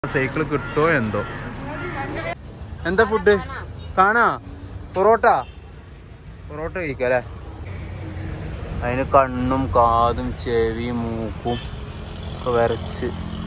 Cycle കിട്ടുമോ എന്തോ എന്താ ഫുഡ് കാണാ പൊറോട്ട പൊറോട്ട കഴിക്കല്ലേ അതിന് കണ്ണും കാതും ചെവിയും മൂക്കും ഒക്കെ വരച്ച്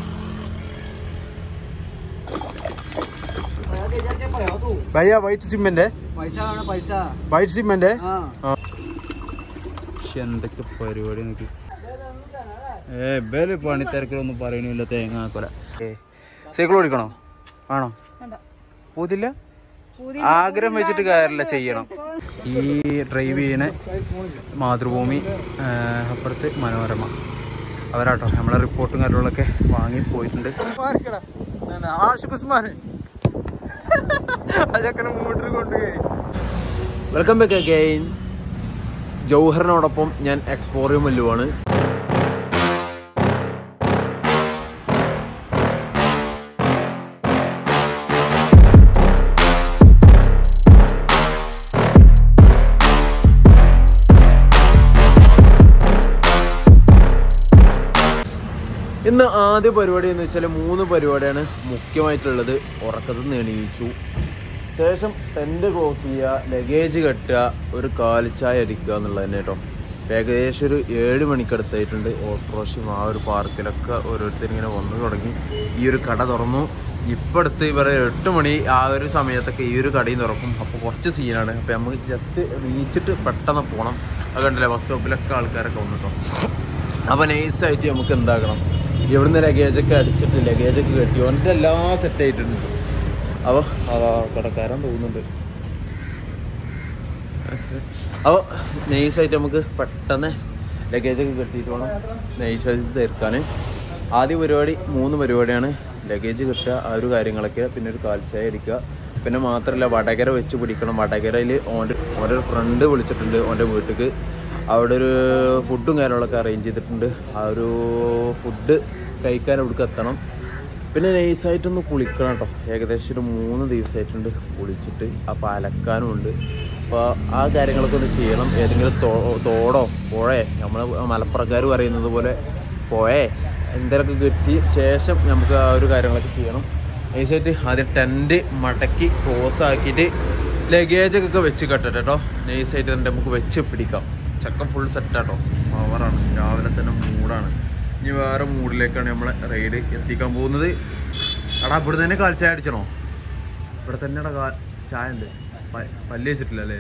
ഭയ്യ വൈറ്റ് സിമെന്റ് പൈസ വേണം പൈസ വൈറ്റ് സിമെന്റ് ആ പക്ഷെ എന്തൊക്കെ പരിപാടി നോക്കി ഏ ബേല് പണിത്തിരക്കിലൊന്നും പറയണില്ല തേങ്ങാക്കൊല ഏ സൈക്കിൾ ഓടിക്കണോ ആണോ ഊതില്ല ആഗ്രഹം വെച്ചിട്ട് കാര്യമില്ല ചെയ്യണം ഈ ഡ്രൈവ് ചെയ്യണ മാതൃഭൂമി ആ, അപ്പുറത്ത് മനോരമ അവരാട്ടോ നമ്മളെ റിപ്പോർട്ടും കാര്യങ്ങളൊക്കെ വാങ്ങി പോയിട്ടുണ്ട് ആശുക്കുസ്മാൻ അതൊക്കെ മൂട്ടിൽ കൊണ്ടുപോയി വെൽക്കം ബാക്ക് അഗൈൻ ജൗഹറിനോടൊപ്പം ഞാൻ എക്സ്പോറിയം മല്ലുവാണ് ഇന്ന് ആദ്യ പരിപാടി എന്ന് വെച്ചാൽ മൂന്ന് പരിപാടിയാണ് മുഖ്യമായിട്ടുള്ളത് ഉറക്കത്തിൽ നിന്ന് എണീച്ചു ശേഷം ടെന്റ് ക്ലോസ് ചെയ്യുക ലഗേജ് കെട്ടുക ഒരു കാലിച്ചായ അടിക്കുക എന്നുള്ളത് തന്നെ കേട്ടോ ഏകദേശം ഒരു ഏഴ് മണിക്കടുത്തായിട്ടുണ്ട് ഓട്ടോറിക്ഷയും ആ ഒരു പാർക്കിലൊക്കെ ഓരോരുത്തർ ഇങ്ങനെ വന്നു തുടങ്ങി ഈ ഒരു കട തുറന്നു ഇപ്പം അടുത്ത് ഇവരെ എട്ട് മണി ആ ഒരു സമയത്തൊക്കെ ഈ ഒരു കടയും തുറക്കും അപ്പോൾ കുറച്ച് സീനാണ് അപ്പോൾ നമുക്ക് ജസ്റ്റ് നീച്ചിട്ട് പെട്ടെന്ന് പോകണം അത് കണ്ടില്ലേ ബസ് സ്റ്റോപ്പിലൊക്കെ ആൾക്കാരൊക്കെ വന്നു കേട്ടോ അപ്പോൾ നൈസായിട്ട് നമുക്ക് എന്താക്കണം ഇവിടുന്ന് ലഗേജൊക്കെ അടിച്ചിട്ട് ലഗേജൊക്കെ കെട്ടി ഓൻ്റെ എല്ലാം സെറ്റ് ആയിട്ടുണ്ട് അപ്പോൾ അതാ കടക്കാരൻ തോന്നുന്നുണ്ട് അപ്പോൾ നൈസായിട്ട് നമുക്ക് പെട്ടെന്ന് ലഗേജൊക്കെ കെട്ടിയിട്ട് വേണം നൈസായിട്ട് തീർക്കാൻ ആദ്യ പരിപാടി മൂന്ന് പരിപാടിയാണ് ലഗേജ് കിട്ടുക ആ ഒരു കാര്യങ്ങളൊക്കെ പിന്നെ ഒരു കാൽച്ചായ അടിക്കുക പിന്നെ മാത്രമല്ല വടകര വെച്ച് പിടിക്കണം വടകരയിൽ ഓൻ്റെ ഓൻ്റെ ഒരു ഫ്രണ്ട് വിളിച്ചിട്ടുണ്ട് ഓൻ്റെ വീട്ടിലേക്ക് അവിടെ ഒരു ഫുഡും കാര്യങ്ങളൊക്കെ അറേഞ്ച് ചെയ്തിട്ടുണ്ട് ആ ഒരു ഫുഡ് കഴിക്കാൻ അവിടേക്ക് എത്തണം പിന്നെ നൈസായിട്ടൊന്ന് കുളിക്കണം കേട്ടോ ഏകദേശം ഒരു മൂന്ന് ദിവസമായിട്ടുണ്ട് കുളിച്ചിട്ട് അപ്പോൾ അലക്കാനും ഉണ്ട് അപ്പോൾ ആ കാര്യങ്ങളൊക്കെ ഒന്ന് ചെയ്യണം ഏതെങ്കിലും തോ തോടോ പുഴയെ നമ്മൾ മലപ്പുറക്കാർ പറയുന്നത് പോലെ പുഴയെ എന്തെങ്കിലുമൊക്കെ കെട്ടി ശേഷം നമുക്ക് ആ ഒരു കാര്യങ്ങളൊക്കെ ചെയ്യണം നൈസായിട്ട് ആദ്യം ടെൻറ്റ് മടക്കി ക്ലോസ് ആക്കിയിട്ട് ലഗേജൊക്കെ വെച്ച് കെട്ടട്ടെ കേട്ടോ നൈസായിട്ട് തന്നെ നമുക്ക് വെച്ച് പിടിക്കാം ചക്ക ഫുൾ സെറ്റാട്ടോ പവറാണ് രാവിലെ തന്നെ മൂടാണ് ഇനി വേറെ മൂഡിലേക്കാണ് നമ്മളെ റൈഡ് എത്തിക്കാൻ പോകുന്നത് എടാ ഇവിടെ തന്നെ കാൽ ചായ അടിച്ചണോ ഇവിടെ തന്നെ കാൽ ചായ ഉണ്ട് പ- പല്ല് വെച്ചിട്ടില്ല അല്ലേ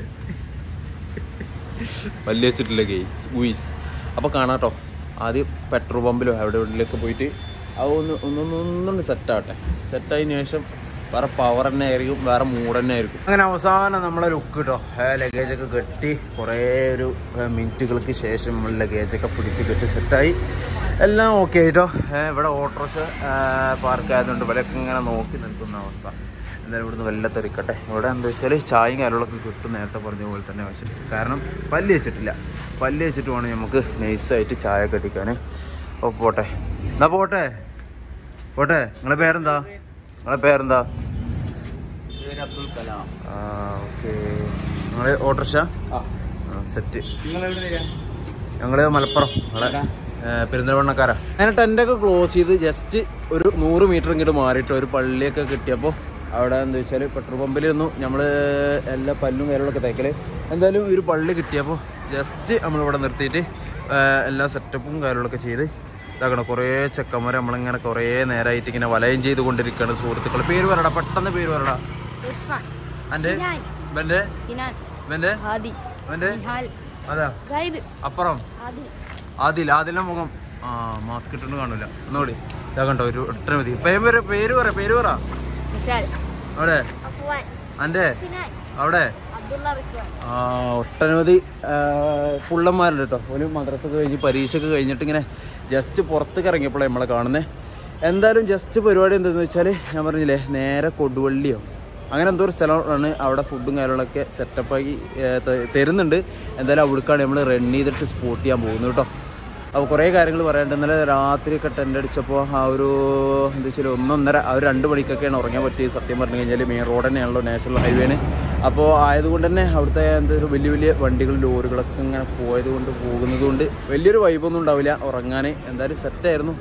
പല്ല് വെച്ചിട്ടില്ല ഗെയ്സ് ഉയിസ് അപ്പോൾ കാണാട്ടോ ആദ്യം പെട്രോൾ പമ്പിലോ അവിടെ എവിടെയൊക്കെ പോയിട്ട് അത് ഒന്ന് ഒന്നൊന്ന് ഒന്നൊന്ന് സെറ്റാവട്ടെ സെറ്റായതിനു ശേഷം വേറെ പവർ തന്നെ ആയിരിക്കും വേറെ മൂഡ് തന്നെ ആയിരിക്കും അങ്ങനെ അവസാനം നമ്മളെ ലുക്ക് കേട്ടോ ലഗേജൊക്കെ കെട്ടി കുറേ ഒരു ഏ, മിനിറ്റുകൾക്ക് ശേഷം നമ്മൾ ലഗേജൊക്കെ പിടിച്ച് കെട്ടി സെറ്റായി എല്ലാം ഓക്കെ ആയിട്ടോ ഏ, ഇവിടെ ഓട്ടോറിക്ഷ പാർക്ക് ആയതുകൊണ്ട് ഇവരൊക്കെ ഇങ്ങനെ നോക്കി നിൽക്കുന്ന അവസ്ഥ എന്തായാലും ഇവിടുന്ന് വല്ല തെറിക്കട്ടെ ഇവിടെ എന്താ വെച്ചാൽ ചായയും കാര്യങ്ങളൊക്കെ കിട്ടും നേരത്തെ പറഞ്ഞ പോലെ തന്നെ പക്ഷേ കാരണം പല്ല് വെച്ചിട്ടില്ല പല്ല് വെച്ചിട്ട് വേണം നമുക്ക് നൈസായിട്ട് ചായ കെട്ടിക്കാൻ അപ്പോൾ പോട്ടെ എന്നാ പോട്ടെ പോട്ടെ നിങ്ങളെ പേരെന്താ നിങ്ങളെ പേരെന്താ അബ്ദുൽ കലാം ആ ഓക്കെ നിങ്ങള് ഓട്ടോറിക്ഷ സെറ്റ് ഞങ്ങള് മലപ്പുറം നിങ്ങളെ പെരിന്തൽമണ്ണക്കാരാ അങ്ങനെ ടെൻ്റൊക്കെ ക്ലോസ് ചെയ്ത് ജസ്റ്റ് ഒരു നൂറ് മീറ്റർ ഇങ്ങോട്ട് മാറിയിട്ട് ഒരു പള്ളിയൊക്കെ കിട്ടിയപ്പോൾ അവിടെ എന്താ വെച്ചാൽ പെട്രോൾ പമ്പിലൊന്നും നമ്മൾ എല്ലാ പല്ലും കാര്യങ്ങളൊക്കെ തേക്കല് എന്തായാലും ഈ ഒരു പള്ളി കിട്ടിയപ്പോൾ ജസ്റ്റ് നമ്മളിവിടെ നിർത്തിയിട്ട് ആ, എല്ലാ സെറ്റപ്പും കാര്യങ്ങളൊക്കെ ചെയ്ത് ഇതാക്കണം കുറേ ചെക്കന്മാരെ നമ്മളിങ്ങനെ കുറേ നേരമായിട്ട് ഇങ്ങനെ വലയം ചെയ്തുകൊണ്ടിരിക്കുകയാണ് സുഹൃത്തുക്കൾ പേര് പറയടാ പെട്ടെന്ന് പേര് പറയടാ ഇർഫാൻ എൻ്റെ സിനാൻ ഇവൻ്റെ ഇനാൻ ഇവൻ്റെ ഹാദി ഇവൻ്റെ നിഹാൽ അതാ ഗൈദ് അപ്പുറം ആദി ആദിൽ ആദിലെ മുഖം ആ മാസ്ക് ഇട്ടൊന്നും കാണൂല ഒന്നുകൂടി ഇതാ കണ്ടോ ഒരു ഒട്ട മതി പേര് പേര് പറ പേര് പറ നിസാൽ അവിടെ അഫ്വാൻ അന്റെ സിനാൻ അവിടെ അബ്ദുള്ള റിസ്വാൻ ആ, ഒട്ടനവധി ആ, പുള്ളന്മാരുണ്ട് കേട്ടോ ഒരു മദ്രസ ഒക്കെ കഴിഞ്ഞ് പരീക്ഷയൊക്കെ കഴിഞ്ഞിട്ട് ഇങ്ങനെ ജസ്റ്റ് പുറത്തേക്ക് ഇറങ്ങിയപ്പോഴേ നമ്മളെ കാണുന്നത് എന്തായാലും ജസ്റ്റ് പരിപാടി എന്താണെന്ന് വെച്ചാൽ ഞാൻ പറഞ്ഞില്ലേ നേരെ കൊടുവള്ളിയോ അങ്ങനെ എന്തോ ഒരു സ്ഥലമാണ് അവിടെ ഫുഡും കാര്യങ്ങളൊക്കെ സെറ്റപ്പാക്കി തരുന്നുണ്ട് എന്തായാലും അവിടേക്കാണ് നമ്മൾ റൺ ചെയ്തിട്ട് സ്പോട്ട് ചെയ്യാൻ പോകുന്നത് കേട്ടോ അപ്പോൾ കുറേ കാര്യങ്ങൾ പറയാനുണ്ട് ഇന്നലെ രാത്രിയൊക്കെ ടെൻ്റ് അടിച്ചപ്പോൾ ആ ഒരു എന്താ വെച്ചാൽ ഒന്നൊന്നര ആ ഒരു രണ്ട് മണിക്കൊക്കെയാണ് ഉറങ്ങാൻ പറ്റിയത് സത്യം പറഞ്ഞു കഴിഞ്ഞാൽ മെയിൻ റോഡ് തന്നെയാണല്ലോ നാഷണൽ ഹൈവേന് അപ്പോൾ ആയതുകൊണ്ട് തന്നെ അവിടുത്തെ എന്താ ഒരു വലിയ വലിയ വണ്ടികൾ ലോറികളൊക്കെ ഇങ്ങനെ പോയത് കൊണ്ട് പോകുന്നത് കൊണ്ട് വലിയൊരു വൈബൊന്നും ഉണ്ടാവില്ല ഉറങ്ങാൻ എന്തായാലും സെറ്റായിരുന്നു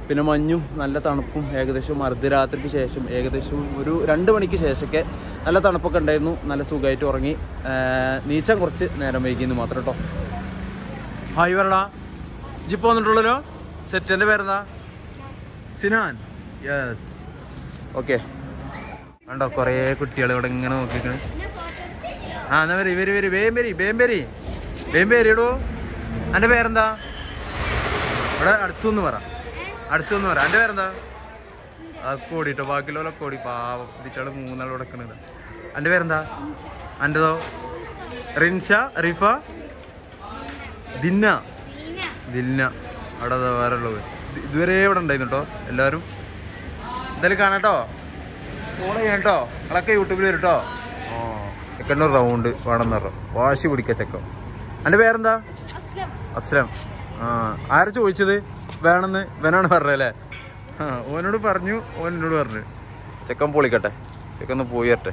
പിന്നെ മഞ്ഞും നല്ല തണുപ്പും ഏകദേശം അർദ്ധരാത്രിക്ക് ശേഷം ഏകദേശം ഒരു രണ്ട് മണിക്ക് ശേഷമൊക്കെ നല്ല തണുപ്പൊക്കെ ഉണ്ടായിരുന്നു നല്ല സുഖമായിട്ട് ഉറങ്ങി ഏർ നീച്ചാൻ കുറച്ച് നേരം വൈകിയെന്ന് മാത്രം കേട്ടോ ഹായ് പറടാ ജിപ്പ് വന്നിട്ടുള്ളല്ലോ സെറ്റിന്റെ പേരെന്താ സിനാൻ യെസ് ഓക്കെ കണ്ടോ കുറേ കുട്ടികൾ ഇവിടെ ഇങ്ങനെ നോക്കിക്കണ് ആ എന്നാ വരി വരി വരി വേം വരി വേം വരി വേം വരി ഇടൂ എൻ്റെ പേരെന്താ ഇവിടെ അടുത്തുനിന്ന് പറ അടുത്തുനിന്ന് പറ എൻ്റെ പേരെന്താ അതൊക്കെ ഓടിട്ടോ ബാക്കിയുള്ളവരൊക്കെ ഓടി പാവം ഇതിട്ടാള് മൂന്നാൾ കിടക്കണത് എൻ്റെ പേരെന്താ എൻ്റെതോ റിൻഷ റിഫ ദിന്ന ദിന്ന അവിടെ ദാ വേറെ ഉള്ളത് ഇത് ഇതുവരെ ഇവിടെ ഉണ്ടായിരുന്നു കേട്ടോ എല്ലാവരും എന്തായാലും കാണാട്ടോ ഫോളോ ചെയ്യണം കേട്ടോ നിങ്ങളൊക്കെ യൂട്യൂബിൽ വരും കേട്ടോ ഓ ചെക്കൻ്റെ റൗണ്ട് വേണമെന്ന് പറഞ്ഞു വാശി പിടിക്ക ചെക്കം എൻ്റെ പേരെന്താ അസ്ലം അസ്ലം ആ ആരാ ചോദിച്ചത് വേണമെന്ന് ഇവനാണ് പറഞ്ഞല്ലേ ആ ഓനോട് പറഞ്ഞു ഓൻ എന്നോട് പറഞ്ഞു ചെക്കൻ പൊളിക്കട്ടെ ചെക്കൻ ഒന്ന് പോയി വരട്ടെ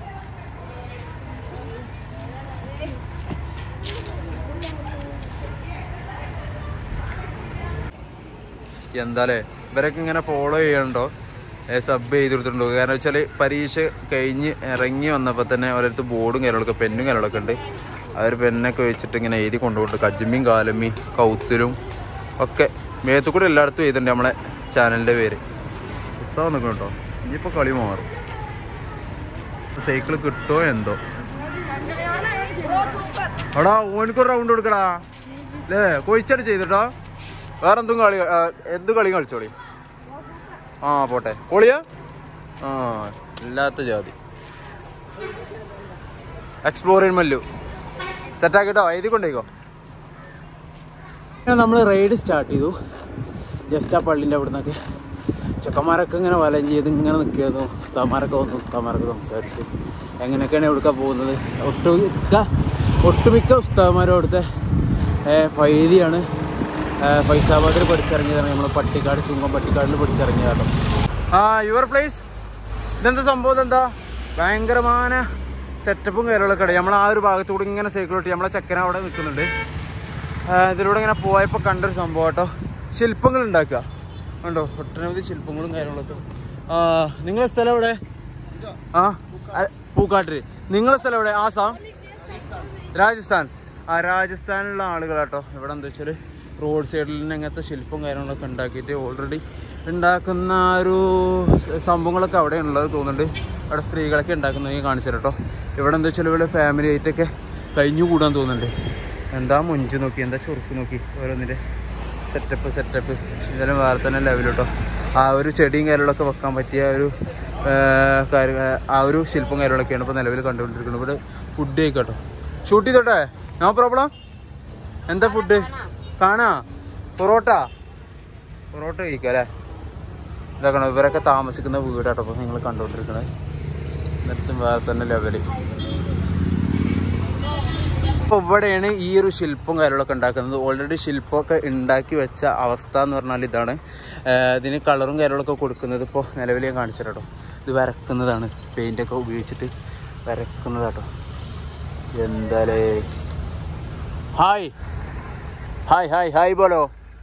എന്താലേ ഇവരൊക്കെ ഇങ്ങനെ ഫോളോ ചെയ്യണ്ടോ സബ് ചെയ്ത് കൊടുത്തിട്ടുണ്ടോ കാരണം വെച്ചാൽ പരീക്ഷ കഴിഞ്ഞ് ഇറങ്ങി വന്നപ്പോൾ തന്നെ അവരടുത്ത് ബോർഡും കാര്യങ്ങളൊക്കെ പെന്നും കാര്യങ്ങളൊക്കെ ഉണ്ട് അവർ പെന്നൊക്കെ വെച്ചിട്ട് ഇങ്ങനെ എഴുതി കൊണ്ടുപോയിട്ട് കജ്മിയും കാലമ്മി കൗത്തിലും ഒക്കെ മേത്തു കൂടെ എല്ലായിടത്തും എഴുതുന്നുണ്ട് നമ്മളെ ചാനലിൻ്റെ പേര് പുസ്തകം നിൽക്കണം കേട്ടോ ഇനിയിപ്പോൾ കളി മാറും സൈക്കിൾ കിട്ടുമോ എന്തോ എടാ ഓനിക്കൊരു റൗണ്ട് കൊടുക്കടാ അല്ലേ കൊഴിച്ചടി ചെയ്തിട്ടോ വേറെ എന്തും കളി ആ, എന്ത് കളി കളിച്ചോളി ആ പോട്ടെ പൊളിയാ ആ ഇല്ലാത്ത ജാതി എക്സ്പ്ലോറിൻ മല്ലു സെറ്റാക്കിട്ടോ എഴുതി കൊണ്ടേക്കോ നമ്മൾ റൈഡ് സ്റ്റാർട്ട് ചെയ്തു ജസ്റ്റ് ആ പള്ളിൻ്റെ അവിടെ നിന്നൊക്കെ ചെക്കന്മാരൊക്കെ ഇങ്ങനെ വലം ചെയ്ത് ഇങ്ങനെ നിൽക്കുന്നു ഉസ്താമാരൊക്കെ വന്നു ഉസ്താമാരൊക്കെ സംസാരിച്ചു എങ്ങനെയൊക്കെയാണ് എവിടുക്ക പോകുന്നത് ഒട്ടുമിക്ക ഒട്ടുമിക്ക ഉസ്താമാരും അവിടുത്തെ ഫൈലിയാണ് ഫൈസാബാദിൽ പഠിച്ചിറങ്ങിയതാണ് നമ്മൾ പട്ടിക്കാട് ചുങ്കം പട്ടിക്കാടിൽ പഠിച്ചിറങ്ങിയതാട്ടോ ആ യുവർ പ്ലേസ് ഇതെന്താ സംഭവം എന്താ ഭയങ്കരമായ സെറ്റപ്പും കാര്യങ്ങളൊക്കെ ഉണ്ട് നമ്മൾ ആ ഒരു ഭാഗത്തൂടെ ഇങ്ങനെ സൈക്കിൾ ഓട്ടി നമ്മളെ ചെക്കന അവിടെ നിൽക്കുന്നുണ്ട് ആ, ഇതിലൂടെ ഇങ്ങനെ പോയപ്പോൾ കണ്ടൊരു സംഭവം കേട്ടോ ശില്പങ്ങൾ ഉണ്ടാക്കുക ഉണ്ടോ ഒട്ടനവധി ശില്പങ്ങളും കാര്യങ്ങളൊക്കെ ആ നിങ്ങളെ സ്ഥലം എവിടെ ആ അ- പൂക്കാട്ടിൽ നിങ്ങളെ സ്ഥലം എവിടെ ആസാം രാജസ്ഥാൻ ആ രാജസ്ഥാനിലുള്ള ആളുകളാട്ടോ ഇവിടെ എന്താ വെച്ചാൽ റോഡ് സൈഡിൽ നിന്ന് അങ്ങനത്തെ ശില്പം കാര്യങ്ങളൊക്കെ ഉണ്ടാക്കിയിട്ട് ഓൾറെഡി ഉണ്ടാക്കുന്ന ആ ഒരു സംഭവങ്ങളൊക്കെ അവിടെ ഉള്ളത് തോന്നുന്നുണ്ട് അവിടെ സ്ത്രീകളൊക്കെ ഉണ്ടാക്കുന്നത് കാണിച്ചു തരാം കേട്ടോ ഇവിടെ എന്താ വെച്ചാൽ ഇവിടെ ഫാമിലി ആയിട്ടൊക്കെ കഴിഞ്ഞു കൂടാൻ തോന്നുന്നുണ്ട് എന്താ മുഞ്ച് നോക്കി എന്താ ചൊറുക്ക് നോക്കി ഓരോന്നിൻ്റെ സെറ്റപ്പ് സെറ്റപ്പ് ഇതെല്ലാം വേറെ തന്നെ ലെവൽ കേട്ടോ ആ ഒരു ചെടിയും കാര്യങ്ങളൊക്കെ വെക്കാൻ പറ്റിയ ഒരു ആ, കാര്യ ആ ഒരു ശില്പം കാര്യങ്ങളൊക്കെയാണ് ഇപ്പോൾ നിലവിൽ കണ്ടുകൊണ്ടിരിക്കുന്നത് ഇവിടെ ഫുഡ് കഴിക്കട്ടോ ഷൂട്ട് ചെയ്തോട്ടെ നോ പ്രോബ്ലം എന്താ ഫുഡ് കാണാ പൊറോട്ട പൊറോട്ട കഴിക്കാം അല്ലേ ഇതാക്കണം ഇവരൊക്കെ താമസിക്കുന്ന വീടാട്ടോ അപ്പോൾ നിങ്ങൾ കണ്ടുകൊണ്ടിരിക്കണത് എന്നിട്ടും വേറെ തന്നെ ലെവല് അപ്പോൾ ഇവിടെയാണ് ഈ ഒരു ശില്പം കാര്യങ്ങളൊക്കെ ഉണ്ടാക്കുന്നത് ഓൾറെഡി ശില്പമൊക്കെ ഉണ്ടാക്കി വെച്ച അവസ്ഥ എന്ന് പറഞ്ഞാൽ ഇതാണ് ആഹ് ഇതിന് കളറും കാര്യങ്ങളൊക്കെ കൊടുക്കുന്നത് ഇപ്പോൾ നിലവിൽ ഞാൻ കാണിച്ചു തരാം കേട്ടോ ഇത് വരക്കുന്നതാണ് പെയിൻ്റൊക്കെ ഉപയോഗിച്ചിട്ട് വരക്കുന്നതാട്ടോ എന്താലേ ഹായ് ഹായ് ഹായ് ഹായ് ബോലോ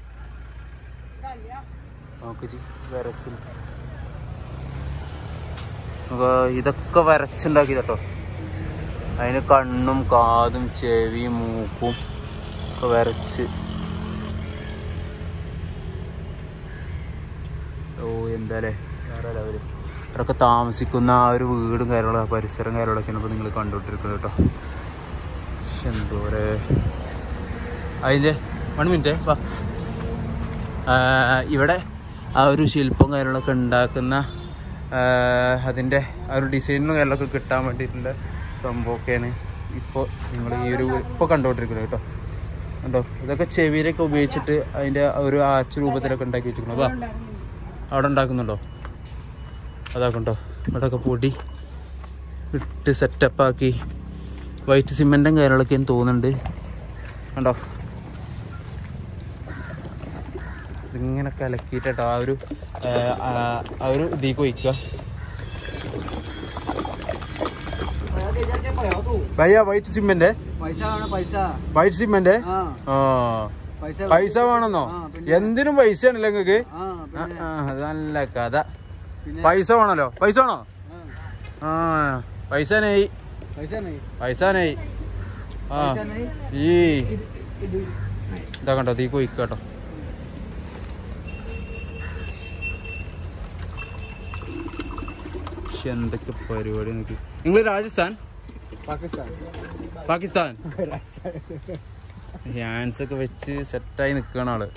നോക്ക് ജി വരക്കുന്നു നമുക്ക് ഇതൊക്കെ വരച്ചുണ്ടാക്കി കേട്ടോ അതിന് കണ്ണും കാതും ചെവിയും മൂക്കും ഒക്കെ വരച്ച് ഓ എന്താലേ വേറെ ലെവല് അവരൊക്കെ താമസിക്കുന്ന ആ ഒരു വീടും കാര്യങ്ങളും ആ പരിസരം കാര്യങ്ങളൊക്കെയാണ് ഇപ്പോൾ നിങ്ങൾ കണ്ടുകൊണ്ടിരിക്കുന്നത് കേട്ടോ ശ്ശെ, എന്തോരെ അതിൻ്റെ വൺ മിനിറ്റ് വാ ആ, ഇവിടെ ആ ഒരു ശില്പം കാര്യങ്ങളൊക്കെ ഉണ്ടാക്കുന്ന ആ, അതിൻ്റെ ആ ഒരു ഡിസൈനും കാര്യങ്ങളൊക്കെ കിട്ടാൻ വേണ്ടിയിട്ടുള്ള സംഭവമൊക്കെയാണ് ഇപ്പോൾ നിങ്ങൾ ഈ ഒരു ഇപ്പോൾ കണ്ടുകൊണ്ടിരിക്കുന്നത് കേട്ടോ കണ്ടോ ഇതൊക്കെ ചെവിയിലൊക്കെ ഉപയോഗിച്ചിട്ട് അതിൻ്റെ ആ ഒരു ആർച്ച് രൂപത്തിലൊക്കെ ഉണ്ടാക്കി വെച്ചിരിക്കണം അപ്പോൾ അവിടെ ഉണ്ടാക്കുന്നുണ്ടോ അതാക്കണ്ടോ ഇവിടെയൊക്കെ പൊടി ഇട്ട് സെറ്റപ്പാക്കി വൈറ്റ് സിമെൻറ്റും കാര്യങ്ങളൊക്കെയും തോന്നുന്നുണ്ട് കണ്ടോ ഇതിങ്ങനെ കലക്കിയിട്ടോ ആ ഒരു ആ, ആ, ആ ഒരു ഇതിലേക്ക് ഒഴിക്കുക ഭയ്യ വൈറ്റ് സിമെന്റ് പൈസ വേണം പൈസ വൈറ്റ് സിമെന്റ് ആ ആ പൈസ പൈസ വേണമെന്നോ ആ, എന്തിനും പൈസയാണല്ലേ നിങ്ങക്ക് ആ ആ, ആ, അത് നല്ല കഥ പൈസ വേണല്ലോ പൈസ വേണോ ആ പൈസ നെയ് പൈസ നെയ് ആ ഈ ഇതാ കണ്ടോ തീ കൊയ്ക്ക് കേട്ടോ ശ്ശെ, എന്തൊക്കെ പരിപാടി നോക്കി നിങ്ങൾ രാജസ്ഥാൻ പാകിസ്ഥാൻ ഹാൻസ് ഒക്കെ വെച്ച് സെറ്റായി നിൽക്കുകയാണ് ആള്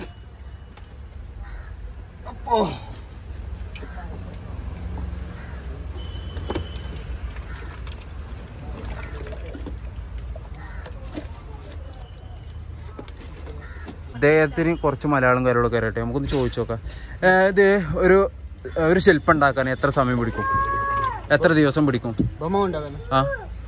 ഇദ്ദേഹത്തിന് കുറച്ച് മലയാളം കാര്യങ്ങളൊക്കെ അറിയട്ടെ നമുക്കൊന്ന് ചോദിച്ചു നോക്കാം ഏ, ഇത് ഒരു ഒരു ശില്പം ഉണ്ടാക്കാൻ എത്ര സമയം പിടിക്കും എത്ര ദിവസം പിടിക്കും ആ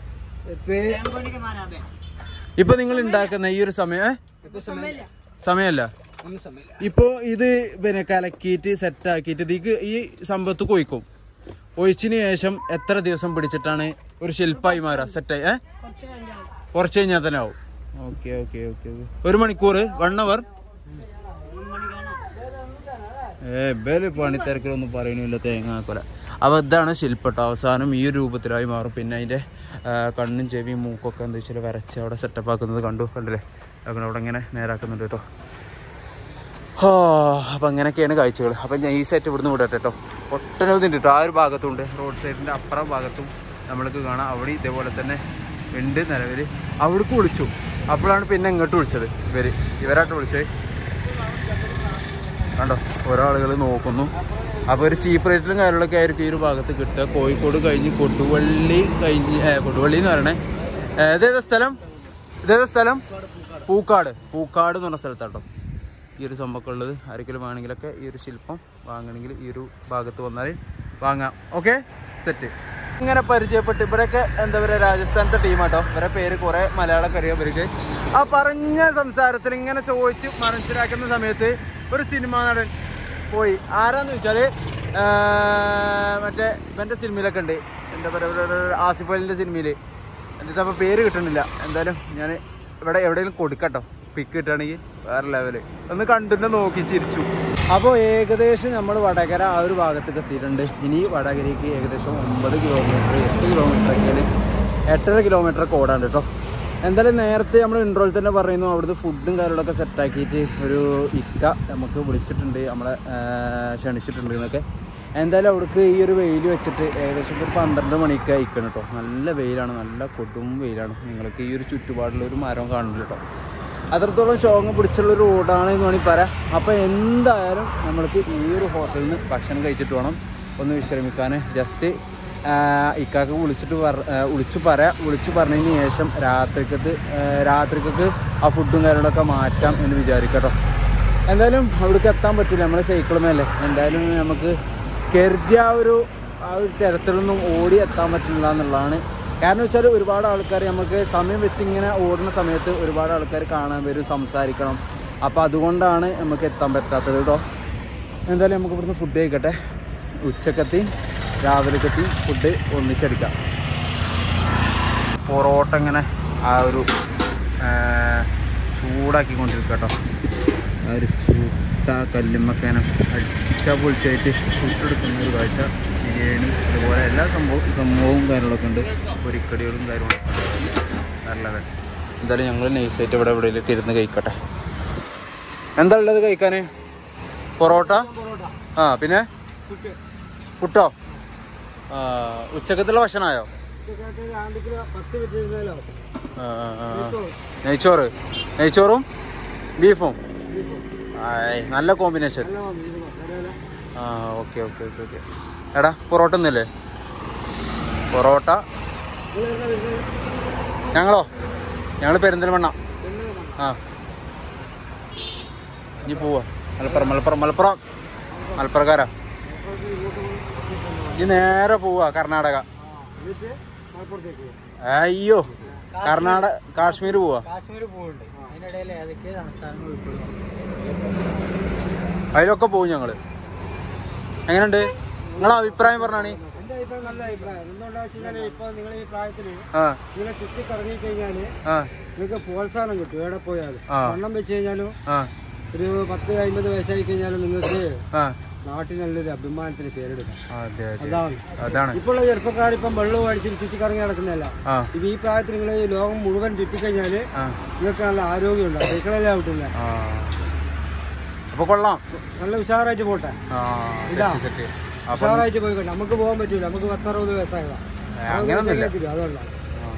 ഇപ്പൊ നിങ്ങൾ ഉണ്ടാക്കുന്ന ഈ ഒരു സമയം ഏ? സമയമല്ല ഇപ്പോ ഇത് പിന്നെ കലക്കിയിട്ട് സെറ്റ് ആക്കിയിട്ട് ഇതിക്ക് ഈ സമ്പത്ത് കൊയ്ക്കും ഒഴിച്ചതിന് ശേഷം എത്ര ദിവസം പിടിച്ചിട്ടാണ് ഒരു ശില്പമായി മാറുക സെറ്റായി ഏ കുറച്ച് കഴിഞ്ഞാൽ തന്നെ ആവും ഓക്കെ ഓക്കെ ഓക്കെ ഒരു മണിക്കൂർ വൺ അവർ ഏ ബേല് പണിത്തിരക്കിലൊന്നും പറയണില്ല തേങ്ങാക്കൊല അപ്പൊ ഇതാണ് ശില്പട്ടോ അവസാനം ഈ ഒരു രൂപത്തിലായി മാറും പിന്നെ അതിന്റെ ആ, കണ്ണും ചെവിയും മൂക്കൊക്കെ എന്താ വെച്ചാൽ വരച്ച് അവിടെ സെറ്റപ്പ് ആക്കുന്നത് കണ്ടു കണ്ടില്ലേ അങ്ങനെ അവിടെ ഇങ്ങനെ നേരാക്കുന്നുണ്ട് കേട്ടോ ആ അപ്പം അങ്ങനെയൊക്കെയാണ് കാഴ്ചകൾ അപ്പം ഞാൻ ഈ സെറ്റ് ഇവിടുന്ന് വിടട്ടെ കേട്ടോ ഒട്ടനവധി ഉണ്ട് കേട്ടോ ആ ഒരു ഭാഗത്തുണ്ട് റോഡ് സൈഡിൻ്റെ അപ്പുറം ഭാഗത്തും നമ്മൾക്ക് കാണാം അവിടെ ഇതേപോലെ തന്നെ ഉണ്ട് നിലവിൽ അവിടേക്ക് വിളിച്ചു അപ്പോഴാണ് പിന്നെ ഇങ്ങോട്ട് വിളിച്ചത് ഇവര് ഇവരായിട്ട് വിളിച്ചത് കണ്ടോ ഓരോ ആളുകൾ നോക്കുന്നു അപ്പോൾ ഒരു ചീപ്പ് റേറ്റിലും കാര്യങ്ങളൊക്കെ ആയിരിക്കും ഈ ഒരു ഭാഗത്ത് കിട്ടുക കോഴിക്കോട് കഴിഞ്ഞ് കൊടുവള്ളി കഴിഞ്ഞ് ഏ, കൊടുവള്ളി എന്ന് പറയണേ ഏ, ഇതേതാ സ്ഥലം ഇതേതാ സ്ഥലം പൂക്കാട് പൂക്കാട് എന്ന് പറഞ്ഞ സ്ഥലത്താട്ടോ ഈ ഒരു സംഭവമൊക്കെ ഉള്ളത് ആരെങ്കിലും വേണമെങ്കിലൊക്കെ ഈ ഒരു ശില്പം വാങ്ങണമെങ്കിൽ ഈ ഒരു ഭാഗത്ത് വന്നാൽ വാങ്ങാം ഓക്കെ സെറ്റ് ഇങ്ങനെ പരിചയപ്പെട്ട് ഇവരൊക്കെ എന്താ പറയുക രാജസ്ഥാനത്തെ ടീമാട്ടോ ഇവരെ പേര് കുറെ മലയാളമൊക്കെ അറിയാം ഇവർക്ക് ആ പറഞ്ഞ സംസാരത്തിൽ ഇങ്ങനെ ചോദിച്ച് മനസ്സിലാക്കുന്ന സമയത്ത് ഒരു സിനിമാ നടൻ പോയി ആരാന്ന് വെച്ചാല് ആ, മറ്റേ ഇവന്റെ സിനിമയിലൊക്കെ ഉണ്ട് എന്താ പറയുക ആസിഫ് അലിന്റെ സിനിമയില് എന്താ അപ്പൊ പേര് കിട്ടണില്ല എന്തായാലും ഞാൻ ഇവിടെ എവിടെയെങ്കിലും കൊടുക്കട്ടോ പിക്ക് കിട്ടുകയാണെങ്കിൽ വേറെ ലെവല് ഒന്ന് കണ്ടിട്ട് നോക്കി ചിരിച്ചു അപ്പോൾ ഏകദേശം നമ്മൾ വടകര ആ ഒരു ഭാഗത്തേക്ക് എത്തിയിട്ടുണ്ട് ഇനി വടകരയ്ക്ക് ഏകദേശം ഒമ്പത് കിലോമീറ്റർ എട്ട് കിലോമീറ്റർ ഒക്കെ എട്ടര കിലോമീറ്റർ ഒക്കെ ഓടാണ്ട് കേട്ടോ എന്തായാലും നേരത്തെ നമ്മൾ ഇൻട്രോയിൽ തന്നെ പറയുന്നു അവിടുത്തെ ഫുഡും കാര്യങ്ങളൊക്കെ സെറ്റാക്കിയിട്ട് ഒരു ഇക്ക നമുക്ക് വിളിച്ചിട്ടുണ്ട് നമ്മളെ ആ, ക്ഷണിച്ചിട്ടുണ്ട് എന്നൊക്കെ എന്തായാലും അവിടേക്ക് ഈ ഒരു വെയിൽ വെച്ചിട്ട് ഏകദേശം ഒരു പന്ത്രണ്ട് മണിക്ക് അയക്കണം കേട്ടോ നല്ല വെയിലാണ് നല്ല കൊടും വെയിലാണ് നിങ്ങൾക്ക് ഈ ഒരു ചുറ്റുപാടിൽ ഒരു മരം കാണില്ല കേട്ടോ അത്രത്തോളം ഷോങ് പിടിച്ചുള്ള ഒരു റോഡാണ് എന്ന് വേണമെങ്കിൽ പറയാം അപ്പോൾ എന്തായാലും നമ്മൾക്ക് ഈ ഒരു ഹോട്ടലിൽ നിന്ന് ഭക്ഷണം കഴിച്ചിട്ട് വേണം ഒന്ന് വിശ്രമിക്കാൻ ജസ്റ്റ് ഇക്കാക്ക് വിളിച്ചിട്ട് പറ ആ, വിളിച്ച് പറയാം വിളിച്ച് പറഞ്ഞതിന് ശേഷം രാത്രിക്കത്ത് ആ, രാത്രിക്കത്ത് ആ ഫുഡും കാര്യങ്ങളൊക്കെ മാറ്റാം എന്ന് വിചാരിക്കട്ടോ എന്തായാലും അവിടേക്ക് എത്താൻ പറ്റില്ല നമ്മൾ സൈക്കിൾ മേലെ എന്തായാലും നമുക്ക് കരുതിയ ആ ഒരു ആ ഒരു തരത്തിലൊന്നും ഓടി എത്താൻ പറ്റില്ല എന്നുള്ളതാണ് കാരണം വെച്ചാൽ ഒരുപാട് ആൾക്കാർ നമുക്ക് സമയം വെച്ച് ഇങ്ങനെ ഓടുന്ന സമയത്ത് ഒരുപാട് ആൾക്കാർ കാണാൻ വരും സംസാരിക്കണം അപ്പോൾ അതുകൊണ്ടാണ് നമുക്ക് എത്താൻ പറ്റാത്തത് കേട്ടോ എന്തായാലും നമുക്ക് ഇവിടുന്ന് ഫുഡ് കഴിക്കട്ടെ ഉച്ചക്കത്തി രാവിലക്കത്തി ഫുഡ് ഒന്നിച്ചെടുക്കാം പൊറോട്ട ഇങ്ങനെ ആ ഒരു ആ, ചൂടാക്കിക്കൊണ്ടിരിക്കുക കേട്ടോ ആ ഒരു ചൂട്ട കല്ലുമ്മക്കാനം അടിച്ച പൊളിച്ചായിട്ട് ചുട്ടെടുക്കുന്ന ഒരു കാഴ്ച ബിരിയാണി അതുപോലെ എല്ലാ സംഭവം സംഭവവും കാര്യങ്ങളൊക്കെ ഉണ്ട് പൊരിക്കടികളും കാര്യങ്ങളൊക്കെ ഉണ്ട് നല്ലത് എന്തായാലും ഞങ്ങൾ നൈസായിട്ട് ഇവിടെ എവിടെയെങ്കിലൊക്കെ ഇരുന്ന് കഴിക്കട്ടെ എന്താ ഉള്ളത് കഴിക്കാൻ പൊറോട്ട ആ പിന്നെ പുട്ടോ ആ ഉച്ചക്കത്തുള്ള ഭക്ഷണമായോ ആ, ആ, ആ, ആ. നെയ്ച്ചോറ് നെയ്ച്ചോറും ബീഫും ആയ് നല്ല കോമ്പിനേഷൻ ആ ഓക്കെ ഓക്കെ ഓക്കെ ഓക്കെ എടാ പൊറോട്ട ഒന്നുമില്ലേ പൊറോട്ട ഞങ്ങളോ ഞങ്ങൾ പെരിന്തൽമണ്ണ ആ ഇനി പോവാ മലപ്പുറം മലപ്പുറം മലപ്പുറം മലപ്പുറക്കാരാ ഇനി നേരെ പോവാ കർണാടക അയ്യോ കർണാടക കാശ്മീർ പോവാ കാശ്മീർ പോകുന്നുണ്ട് അതിനിടയിൽ ഏതൊക്കെ സംസ്ഥാനങ്ങൾ ഉൾപ്പെടുന്നു അതിലൊക്കെ പോകും ഞങ്ങള് എങ്ങനെയുണ്ട് നിങ്ങളെ അഭിപ്രായം പറഞ്ഞാണ് എന്റെ അഭിപ്രായം നല്ല അഭിപ്രായം എന്തുകൊണ്ടാ വെച്ച് കഴിഞ്ഞാല് ഇപ്പൊ നിങ്ങൾ ഈ പ്രായത്തില് ആ നിങ്ങളെ ചുറ്റി കറങ്ങി കഴിഞ്ഞാല് ആ നിങ്ങൾക്ക് പ്രോത്സാഹനം കിട്ടും എവിടെ പോയാലും ആ. വണ്ണം വെച്ച് കഴിഞ്ഞാലും ആ ഒരു പത്ത് അമ്പത് വയസ്സായി കഴിഞ്ഞാലും നിങ്ങൾക്ക് ആ നാട്ടിൽ നല്ലൊരു അഭിമാനത്തിന് പേരെടുക്കാം അതെ അതെ അതാണ് അതാണ് ഇപ്പോൾ ചെറുപ്പക്കാർ ഇപ്പം വെള്ളം അടിച്ചിട്ട് ചുറ്റിക്കറങ്ങി നടക്കുന്നതല്ല ആ ഇപ്പൊ ഈ പ്രായത്തിൽ നിങ്ങൾ ഈ ലോകം മുഴുവൻ ചുറ്റിക്കഴിഞ്ഞാല് ആ നിങ്ങൾക്ക് നല്ല ആരോഗ്യമുണ്ട് സൈക്കിളെല്ലാം ഔട്ടില്ല ആ അപ്പൊ കൊള്ളാം നല്ല ഉഷാറായിട്ട് പോട്ടെ ആ ഇതാ. സെറ്റ് സെറ്റ് അപ്പൊ ഉഷാറായിട്ട് പോയിക്കോട്ടെ നമുക്ക് പോകാൻ പറ്റൂല നമുക്ക് പത്തറുപത് വയസ്സായതാ അങ്ങനൊന്നുമില്ല അതുകൊണ്ടാണ്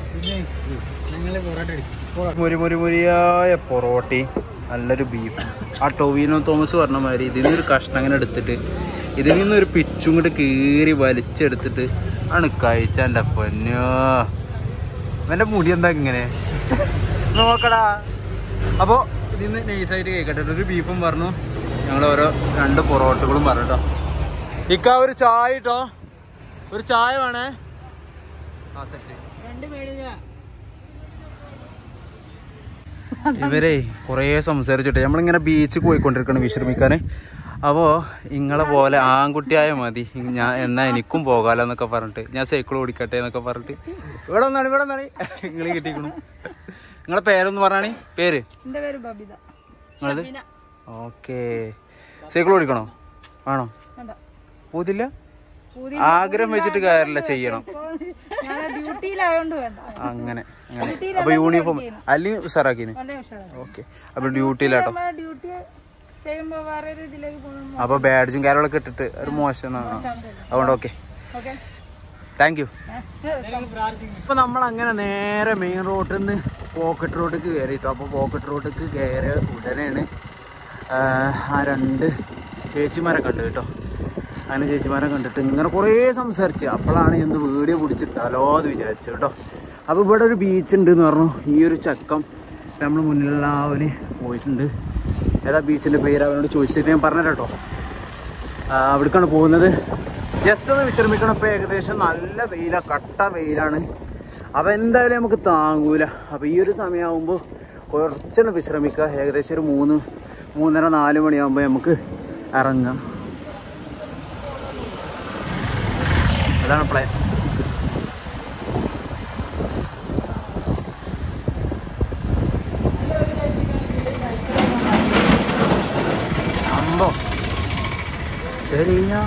മുരി മുരി മുരിയായ പൊറോട്ടി നല്ലൊരു ബീഫ് ആ ടൊവിനോ തോമസ് പറഞ്ഞ മാതിരി ഇതിൽ നിന്നൊരു കഷ്ണം അങ്ങനെ എടുത്തിട്ട് ഇതിൽ നിന്നൊരു പിച്ചും കൂടെ കീറി വലിച്ചെടുത്തിട്ട് ആണ് കഴിച്ചാൻ്റെ പൊന്നോ അവൻ്റെ മുടി എന്താ ഇങ്ങനെ നോക്കടാ അപ്പോൾ ഇതിന്ന് നൈസായിട്ട് കേൾക്കട്ടെ ഒരു ബീഫും പറഞ്ഞു ഞങ്ങൾ ഓരോ രണ്ട് പൊറോട്ടകളും പറഞ്ഞു കേട്ടോ ഇക്ക ഒരു ചായ കേട്ടോ ഒരു ചായ വേണേ ആ സെറ്റ് ഇവരെ കുറേ സംസാരിച്ചിട്ട് നമ്മളിങ്ങനെ ബീച്ച് പോയിക്കൊണ്ടിരിക്കണം വിശ്രമിക്കാൻ അപ്പോൾ ഇങ്ങളെ പോലെ ആൺകുട്ടിയായ മതി ഞാൻ എന്നാ എനിക്കും പോകാലോ എന്നൊക്കെ പറഞ്ഞിട്ട് ഞാൻ സൈക്കിൾ ഓടിക്കട്ടെ എന്നൊക്കെ പറഞ്ഞിട്ട് ഇവിടെ വന്നാണ് ഇവിടെ വന്നാണ് നിങ്ങൾ കിട്ടിക്കണു നിങ്ങളെ പേരൊന്ന് പറഞ്ഞാണ് പേര് എന്റെ പേര് ബബിത നിങ്ങളത് ഓക്കെ സൈക്കിൾ ഓടിക്കണോ ആണോ വേണ്ട പോതില്ല പൂതി ആഗ്രഹം വെച്ചിട്ട് കാര്യമില്ല ചെയ്യണം ഞാൻ ഡ്യൂട്ടിയിലായോണ്ട് വേണ്ട അങ്ങനെ അങ്ങനെ അപ്പൊ യൂണിഫോം അല്ലെങ്കിൽ ഉഷാറാക്കിന് നല്ല ഉഷാറാണ് ഓക്കെ അപ്പൊ ഡ്യൂട്ടിയിലാട്ടോ നമ്മളെ ഡ്യൂട്ടി ചെയ്യുമ്പോ വേറെ ഒരു ഇതിലേക്ക് പോകുമ്പോൾ അപ്പൊ ബാഡ്ജും കാര്യങ്ങളൊക്കെ ഇട്ടിട്ട് ഒരു മോശമാണ് അതുകൊണ്ട് ഓക്കെ ഓക്കെ താങ്ക് യു അപ്പൊ നമ്മൾ അങ്ങനെ നേരെ മെയിൻ റോഡിൽ നിന്ന് പോക്കറ്റ് റോഡിലേക്ക് കയറിട്ടോ അപ്പൊ പോക്കറ്റ് റോഡിലേക്ക് കയറിയ ഉടനെയാണ് ആഹ്, ആ രണ്ട് ചേച്ചിമാരെ കണ്ടു കേട്ടോ അങ്ങനെ ചേച്ചിമാരെ കണ്ടിട്ട് ഇങ്ങനെ കുറേ സംസാരിച്ച് അപ്പോഴാണ് ഇന്ന് വീഡിയോ പിടിച്ചിട്ടാലോ എന്ന് വിചാരിച്ചു കേട്ടോ അപ്പോൾ ഇവിടെ ഒരു ബീച്ച് ഉണ്ട് എന്ന് പറഞ്ഞു ഈ ഒരു ചക്കം നമ്മൾ മുന്നിലുള്ള ആ ഒരു പോയിട്ടുണ്ട് ഏതാ ബീച്ചിൻ്റെ പേര് അവനോട് ചോദിച്ചിട്ട് ഞാൻ പറഞ്ഞു കേട്ടോ അവിടേക്കാണ് പോകുന്നത് ജസ്റ്റ് ഒന്ന് വിശ്രമിക്കണം ഇപ്പോൾ ഏകദേശം നല്ല വെയിലാണ് കട്ട വെയിലാണ് അപ്പോൾ എന്തായാലും നമുക്ക് താങ്ങൂല അപ്പോൾ ഈ ഒരു സമയമാകുമ്പോൾ കുറച്ചൊന്ന് വിശ്രമിക്കുക ഏകദേശം ഒരു മൂന്ന് മൂന്നര നാല് മണിയാകുമ്പോൾ നമുക്ക് ഇറങ്ങാം അതാണ് പ്ലാൻ അമ്പോ ശരിയാ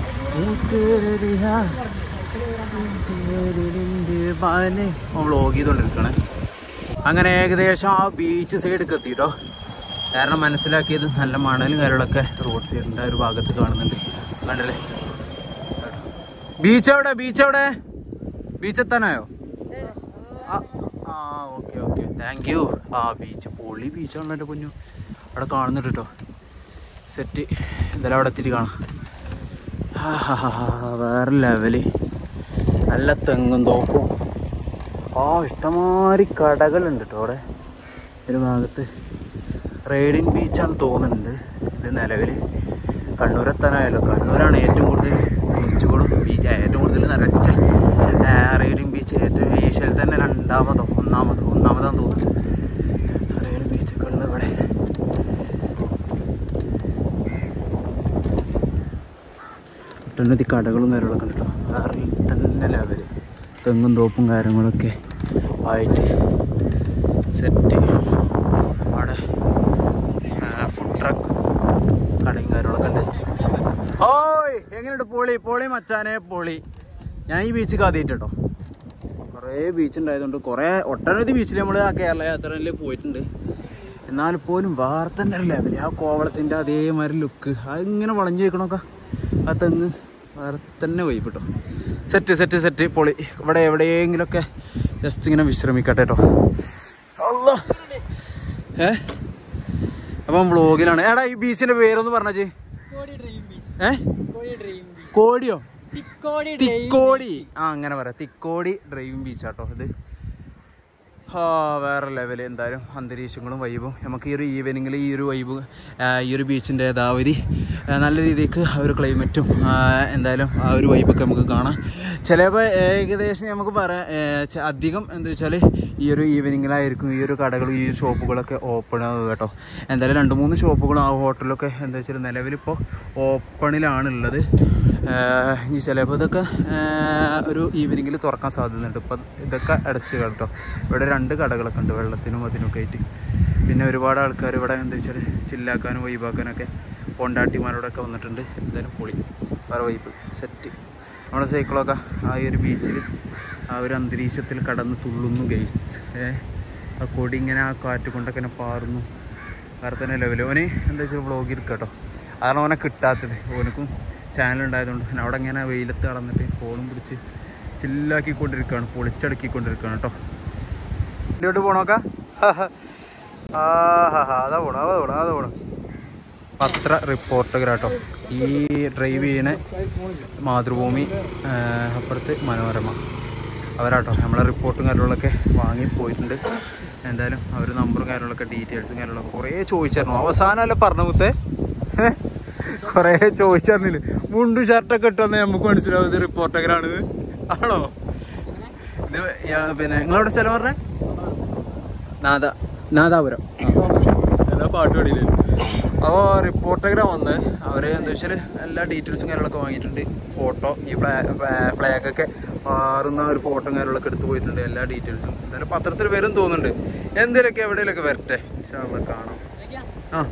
വ്ളോഗ് ചെയ്തോണ്ടിരിക്കണേ അങ്ങനെ ഏകദേശം ആ ബീച്ച് സൈഡിലേക്ക് എത്തിട്ടോ കാരണം മനസ്സിലാക്കിയത് നല്ല മണലും കാര്യങ്ങളൊക്കെ റോഡ് സൈഡിൻ്റെ ആ ഒരു ഭാഗത്ത് കാണുന്നുണ്ട് കണ്ടല്ലേ ബീച്ച് എവിടെ ബീച്ച് എവിടെ ബീച്ച് എത്താനായോ ആ ആ ഓക്കെ ഓക്കെ താങ്ക് യു ആ ബീച്ച് പൊളി ബീച്ചാണല്ലോ എൻ്റെ പൊന്നു അവിടെ കാണുന്നുണ്ട് കേട്ടോ സെറ്റ് എന്തായാലും അവിടെ എത്തിയിട്ട് കാണാം ആ, ഹാ, ഹാ, ഹാ, വേറെ ലെവല് നല്ല തെങ്ങും തോപ്പും ആ ഇഷ്ടമാതിരി കടകളുണ്ട് കേട്ടോ അവിടെ ഒരു ഭാഗത്ത് റൈഡിങ് ബീച്ചാണ് തോന്നുന്നുണ്ട് ഇത് നിലവിൽ കണ്ണൂരെത്താനായല്ലോ കണ്ണൂരാണ് ഏറ്റവും കൂടുതൽ ബീച്ചുകളും ബീച്ച് ഏറ്റവും കൂടുതൽ നിറച്ച റൈഡിങ് ബീച്ച് ഏറ്റവും ഏഷ്യയിൽ തന്നെ രണ്ടാമതോ ഒന്നാമതോ ഒന്നാമതാന്ന് തോന്നുന്നു റൈഡിങ് ബീച്ചൊക്കെ ഉള്ളത് ഇവിടെ ഒട്ടനവധി കടകളും കാര്യങ്ങളൊക്കെ ഉണ്ട് കേട്ടോ വേറെ തന്നെ ലെവല് തെങ്ങും തോപ്പും കാര്യങ്ങളൊക്കെ ആയിട്ട് സെറ്റ് അവിടെ ഫുഡ് ട്രക്ക് കടയും കാര്യങ്ങളൊക്കെ ഉണ്ട് ഓയ് എങ്ങനെയുണ്ട് പൊളി പൊളി മച്ചാനെ പൊളി ഞാൻ ഈ ബീച്ച് ആദ്യമായിട്ട് കേട്ടോ കുറേ ബീച്ച് ഉണ്ടായതുകൊണ്ട് കുറേ ഒട്ടനവധി ബീച്ചിൽ നമ്മൾ ആ കേരള യാത്രയിൽ പോയിട്ടുണ്ട് എന്നാൽ പോലും വേറെ തന്നെ ഒരു ലെവല് ആ കോവളത്തിൻ്റെ അതേമാതിരി ലുക്ക് അതിങ്ങനെ വളഞ്ഞു വെക്കണമൊക്കെ ആ തെങ്ങ് വേറെ തന്നെ പോയി കേട്ടോ സെറ്റ് സെറ്റ് സെറ്റ് പൊളി ഇവിടെ എവിടെയെങ്കിലുമൊക്കെ ജസ്റ്റ് ഇങ്ങനെ വിശ്രമിക്കട്ടെ കേട്ടോ അല്ല ഏ അപ്പം വ്ളോഗിലാണ് എടാ ഈ ബീച്ചിന്റെ പേരൊന്ന് പറഞ്ഞേ ഏ കോടിയോ തിക്കോടി ആ അങ്ങനെ പറയാം തിക്കോടി ഡ്രൈവിംഗ് ബീച്ച് ആട്ടോ ഇത് ആ വേറെ ലെവൽ എന്തായാലും അന്തരീക്ഷങ്ങളും വൈബും നമുക്ക് ഈ ഒരു ഈവനിങ്ങിൽ ഈ ഒരു വൈബ് ഈ ഒരു ബീച്ചിൻ്റെ യഥാവധി ആ, നല്ല രീതിക്ക് ആ ഒരു ക്ലൈമറ്റും ആ, എന്തായാലും ആ ഒരു വൈബൊക്കെ നമുക്ക് കാണാം ചിലപ്പോൾ ഏകദേശം നമുക്ക് പറയാം ഏ, ച- അധികം എന്താ വെച്ചാൽ ഈ ഒരു ഈവനിങ്ങിലായിരിക്കും ഈ ഒരു കടകളും ഈ ഷോപ്പുകളൊക്കെ ഓപ്പൺ ആവുക കേട്ടോ എന്തായാലും രണ്ട് മൂന്ന് ഷോപ്പുകളും ആ ഹോട്ടലൊക്കെ എന്താ വെച്ചാൽ നിലവിലിപ്പോൾ ഓപ്പണിലാണുള്ളത് ഏഹ് ഇനി ചിലപ്പോൾ ഇതൊക്കെ ഏഹ് ഒരു ഈവനിങ്ങിൽ തുറക്കാൻ സാധ്യതയുണ്ട് ഇപ്പം ഇതൊക്കെ അടച്ച് കേട്ടോ ഇവിടെ രണ്ട് കടകളൊക്കെ ഉണ്ട് വെള്ളത്തിനും അതിനൊക്കെ ആയിട്ട് പിന്നെ ഒരുപാട് ആൾക്കാർ ഇവിടെ എന്താ വെച്ചാൽ ചില്ലാക്കാനും വൈബാക്കാനൊക്കെ കൊണ്ടാട്ടിമാരോടൊക്കെ വന്നിട്ടുണ്ട് എന്തായാലും പൊളി വേറെ വൈപ്പ് സെറ്റ് നമ്മുടെ സൈക്കിളൊക്കെ ആ ഒരു ബീച്ചിൽ ആ ഒരു അന്തരീക്ഷത്തിൽ കടന്ന് തുള്ളുന്നു ഗൈസ് ഏ ആ കൊടി ഇങ്ങനെ ആ കാറ്റ് കൊണ്ടൊക്കെ ഇങ്ങനെ പാറുന്നു വേറെ തന്നെ ലെവൽ ഓന് എന്താ വെച്ചാൽ വ്ളോഗ് എടുക്കുക കേട്ടോ കാരണം ഓനെ കിട്ടാത്തത് ഓനക്കും ചാനൽ ഉണ്ടായതുകൊണ്ട് ഞാൻ അവിടെ ഇങ്ങനെ വെയിലത്ത് കടന്നിട്ട് ഫോണും പിടിച്ച് ചില്ലാക്കിക്കൊണ്ടിരിക്കുകയാണ് പൊളിച്ചടക്കിക്കൊണ്ടിരിക്കുകയാണ് കേട്ടോ ഇങ്ങോട്ട് പോണോക്ക ആ ഹാ ഹാ അതാ പോണം അതാ പോണം അതാ പോണം പത്ര റിപ്പോർട്ടർ കേട്ടോ ഈ ഡ്രൈവ് ചെയ്യണ മാതൃഭൂമി ആ, അപ്പുറത്ത് മനോരമ അവരാട്ടോ നമ്മളെ റിപ്പോർട്ടും കാര്യങ്ങളൊക്കെ വാങ്ങി പോയിട്ടുണ്ട് എന്തായാലും അവർ നമ്പറും കാര്യങ്ങളൊക്കെ ഡീറ്റെയിൽസും കാര്യങ്ങളൊക്കെ കുറേ ചോദിച്ചായിരുന്നു അവസാനമല്ലേ പറഞ്ഞ മുത്തേ കുറേ ചോദിച്ചായിരുന്നില്ല മുണ്ടു ഷർട്ടൊക്കെ ഇട്ടുവന്ന് നമുക്ക് മനസ്സിലാവും ഇത് റിപ്പോർട്ടറാണ് ആണോ ഇത് യാ- പിന്നെ നിങ്ങളവിടെ സ്ഥലം പറഞ്ഞേ നാദ നാദാപുരം എല്ലാ പാട്ട് പാടിയില്ലേ അപ്പോൾ റിപ്പോർട്ടറെ വന്ന് അവർ എന്താ വെച്ചാൽ എല്ലാ ഡീറ്റെയിൽസും കാര്യങ്ങളൊക്കെ വാങ്ങിയിട്ടുണ്ട് ഫോട്ടോ ഈ ഫ്ലാ ഫ്ലാഗൊക്കെ മാറുന്ന ഒരു ഫോട്ടോ കാര്യങ്ങളൊക്കെ എടുത്ത് പോയിട്ടുണ്ട് എല്ലാ ഡീറ്റെയിൽസും എന്തായാലും പത്രത്തിൽ വരും തോന്നുന്നുണ്ട് എന്തെങ്കിലുമൊക്കെ എവിടെയെങ്കിലൊക്കെ വരട്ടെ ഇൻഷാ അള്ളാ കാണാം ആ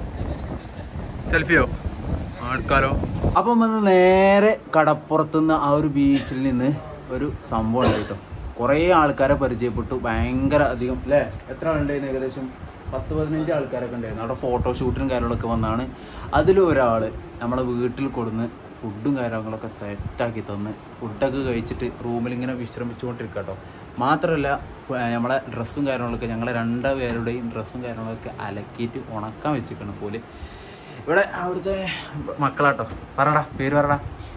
സെൽഫിയോ എടുക്കാലോ അപ്പം വന്ന് നേരെ കടപ്പുറത്തുനിന്ന് ആ ഒരു ബീച്ചിൽ നിന്ന് ഒരു സംഭവം ഉണ്ട് കേട്ടോ കുറേ ആൾക്കാരെ പരിചയപ്പെട്ടു ഭയങ്കര അധികം അല്ലേ എത്ര ആളുണ്ടായിരുന്നു ഏകദേശം പത്ത് പതിനഞ്ച് ആൾക്കാരൊക്കെ ഉണ്ടായിരുന്നു അവിടെ ഫോട്ടോഷൂട്ടിനും കാര്യങ്ങളൊക്കെ വന്നാണ് അതിൽ ഒരാൾ നമ്മളെ വീട്ടിൽ കൊടുന്ന് ഫുഡും കാര്യങ്ങളൊക്കെ സെറ്റാക്കി തന്ന് ഫുഡൊക്കെ കഴിച്ചിട്ട് റൂമിൽ ഇങ്ങനെ വിശ്രമിച്ചുകൊണ്ടിരിക്കുക കേട്ടോ മാത്രമല്ല ഫ- നമ്മളെ ഡ്രസ്സും കാര്യങ്ങളൊക്കെ ഞങ്ങളെ രണ്ട് പേരുടെയും ഡ്രസ്സും കാര്യങ്ങളൊക്കെ അലക്കിയിട്ട് ഉണക്കാൻ വെച്ചിരിക്കണം പോലെ ഇവിടെ അവിടുത്തെ മക്കളാട്ടോ പറടാ പേര് പറടാ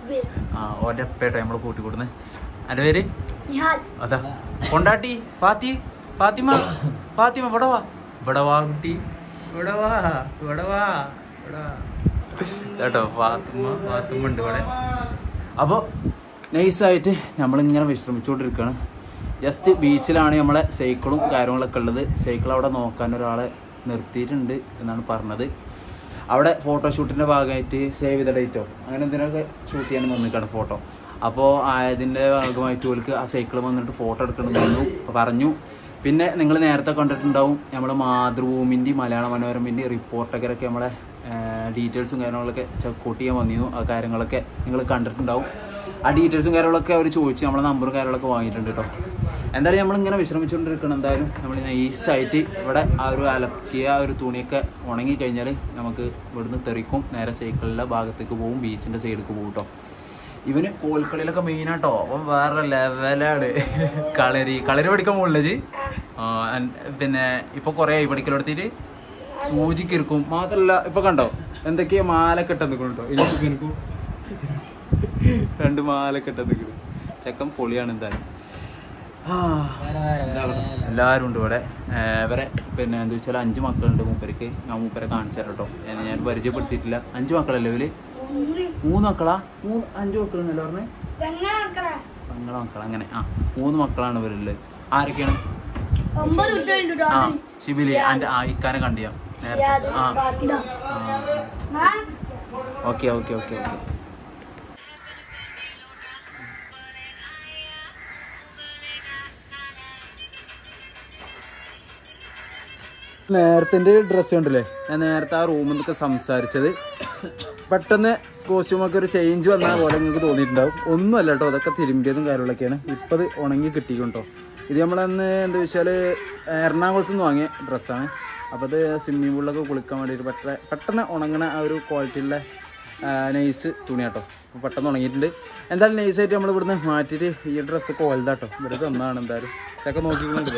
ആ ഓൻ്റെ അപ്പേട്ടോ നമ്മൾ കൂട്ടിക്കൂടുന്നത് എൻ്റെ പേര് അതാ കൊണ്ടാട്ടി പാത്തി ഫാത്തിമ ഫാത്തിമ ഇവിടെ വാ ഇവിടെ വാ കുട്ടി ഇവിടെ വാ ഇവിടെ വാ ഇവിടെ വാ. കേട്ടോ ഫാത്തിമ ഫാത്തിമ ഉണ്ട് ഇവിടെ അപ്പോൾ നൈസായിട്ട് നമ്മളിങ്ങനെ വിശ്രമിച്ചുകൊണ്ടിരിക്കുകയാണ് ജസ്റ്റ് ബീച്ചിലാണ് നമ്മളെ സൈക്കിളും കാര്യങ്ങളൊക്കെ ഉള്ളത് സൈക്കിൾ അവിടെ നോക്കാൻ ഒരാളെ നിർത്തിയിട്ടുണ്ട് എന്നാണ് പറഞ്ഞത് അവിടെ ഫോട്ടോഷൂട്ടിൻ്റെ ഭാഗമായിട്ട് സേവ് ചെയ്ത ഡേറ്റോ അങ്ങനെ എന്തിനൊക്കെ ഷൂട്ട് ചെയ്യാൻ വന്നിക്കാണ് ഫോട്ടോ അപ്പോൾ അതിൻ്റെ ഭാഗമായിട്ട് ഓൾക്ക് ആ സൈക്കിൾ വന്നിട്ട് ഫോട്ടോ എടുക്കണമെന്ന് പറഞ്ഞു പിന്നെ നിങ്ങൾ നേരത്തെ കണ്ടിട്ടുണ്ടാവും നമ്മുടെ മാതൃഭൂമിൻ്റെയും മലയാള മനോരമൻ്റെയും റിപ്പോർട്ടൊക്കെ നമ്മളെ ഡീറ്റെയിൽസും കാര്യങ്ങളൊക്കെ ചെക്കൗട്ട് ചെയ്യാൻ വന്നിരുന്നു ആ കാര്യങ്ങളൊക്കെ നിങ്ങൾ കണ്ടിട്ടുണ്ടാവും ആ ഡീറ്റെയിൽസും കാര്യങ്ങളൊക്കെ അവർ ചോദിച്ചു നമ്മളെ നമ്പറും കാര്യങ്ങളൊക്കെ വാങ്ങിയിട്ടുണ്ട് കേട്ടോ എന്തായാലും നമ്മളിങ്ങനെ വിശ്രമിച്ചുകൊണ്ടിരിക്കണം എന്തായാലും നമ്മൾ നൈസായിട്ട് ഇവിടെ ആ ഒരു അലക്കിയ ആ ഒരു തുണിയൊക്കെ ഉണങ്ങി കഴിഞ്ഞാൽ നമുക്ക് ഇവിടുന്ന് തെറിക്കും നേരെ സൈക്കിളിൻ്റെ ഭാഗത്തേക്ക് പോകും ബീച്ചിൻ്റെ സൈഡിലേക്ക് പോകും കേട്ടോ ഇവന് കോൽക്കളിയിലൊക്കെ മെയിനാട്ടോ അവൻ വേറെ ലെവലാണ് കളരി കളരി പഠിക്കാൻ പോകില്ല ജി ആ, അൻ- പിന്നെ ഇപ്പൊ കുറേ ആയി പഠിക്കലെടുത്തിട്ട് സൂചിക്കിരിക്കും മാത്രല്ല ഇപ്പൊ കണ്ടോ എന്തൊക്കെയാ മാലൊക്കെ ഇട്ട് നിൽക്കണം കേട്ടോ എനിക്ക് എനിക്കും രണ്ട് മാലൊക്കെ ഇട്ട് നിൽക്കുന്നു ചെക്കൻ പൊളിയാണ് എന്തായാലും ആ, എന്താ പറയുക, എല്ലാവരും ഉണ്ട് ഇവിടെ ഏ, ഇവരെ പിന്നെ എന്താ വെച്ചാൽ അഞ്ച് മക്കളുണ്ട് മൂപ്പർക്ക് ഞാൻ മൂപ്പരെ കാണിച്ചു തരാം കേട്ടോ ഞാൻ ഞാൻ പരിചയപ്പെടുത്തിയിട്ടില്ല അഞ്ച് മക്കളല്ലേ ഇവര് മൂന്ന് മക്കളാ മൂന്ന് അഞ്ച് മക്കളുണ്ടല്ലോ പറഞ്ഞേ പെങ്ങളെ മക്കൾ അങ്ങനെ ആ മൂന്ന് മക്കളാണ് ഇവരുള്ളത് ആരൊക്കെയാണ് ഒമ്പത് കുട്ടികളുണ്ട് ആ ഷിബിലി എൻ്റെ ആ ഇക്കാനെ കണ്ടിയാ നേരത്തെ ആ ഓക്കെ ഓക്കെ ഓക്കെ ഓക്കെ നേരത്തെ ഡ്രസ്സ് കണ്ടില്ലേ ഞാൻ നേരത്തെ ആ റൂമിൽ നിന്നൊക്കെ സംസാരിച്ചത് പെട്ടെന്ന് കോസ്റ്റ്യൂമൊക്കെ ഒരു ചേഞ്ച് വന്ന പോലെ നിങ്ങൾക്ക് തോന്നിയിട്ടുണ്ടാവും ഒന്നുമല്ല കേട്ടോ അതൊക്കെ തിരുമ്പിയതും കാര്യങ്ങളൊക്കെയാണ് ഇപ്പം അത് ഉണങ്ങി കിട്ടിയിട്ടുണ്ടോ ഇത് നമ്മളന്ന് എന്താ വെച്ചാൽ എറണാകുളത്ത് നിന്ന് വാങ്ങിയ ഡ്രസ്സാണ് അപ്പോൾ അത് സ്വിമ്മിംഗ് പൂളിലൊക്കെ കുളിക്കാൻ വേണ്ടിയിട്ട് പെട്ടെന്ന് പെട്ടെന്ന് ഉണങ്ങണ ആ ഒരു ക്വാളിറ്റിയുള്ള നൈസ് തുണി കേട്ടോ അപ്പോൾ പെട്ടെന്ന് ഉണങ്ങിയിട്ടുണ്ട് എന്തായാലും നൈസായിട്ട് നമ്മൾ ഇവിടുന്ന് മാറ്റിയിട്ട് ഈ ഡ്രസ്സൊക്കെ വലുതാട്ടോ ഇവിടെ തന്നാണ് എന്തായാലും ചക്ക നോക്കിക്കൊണ്ടില്ലേ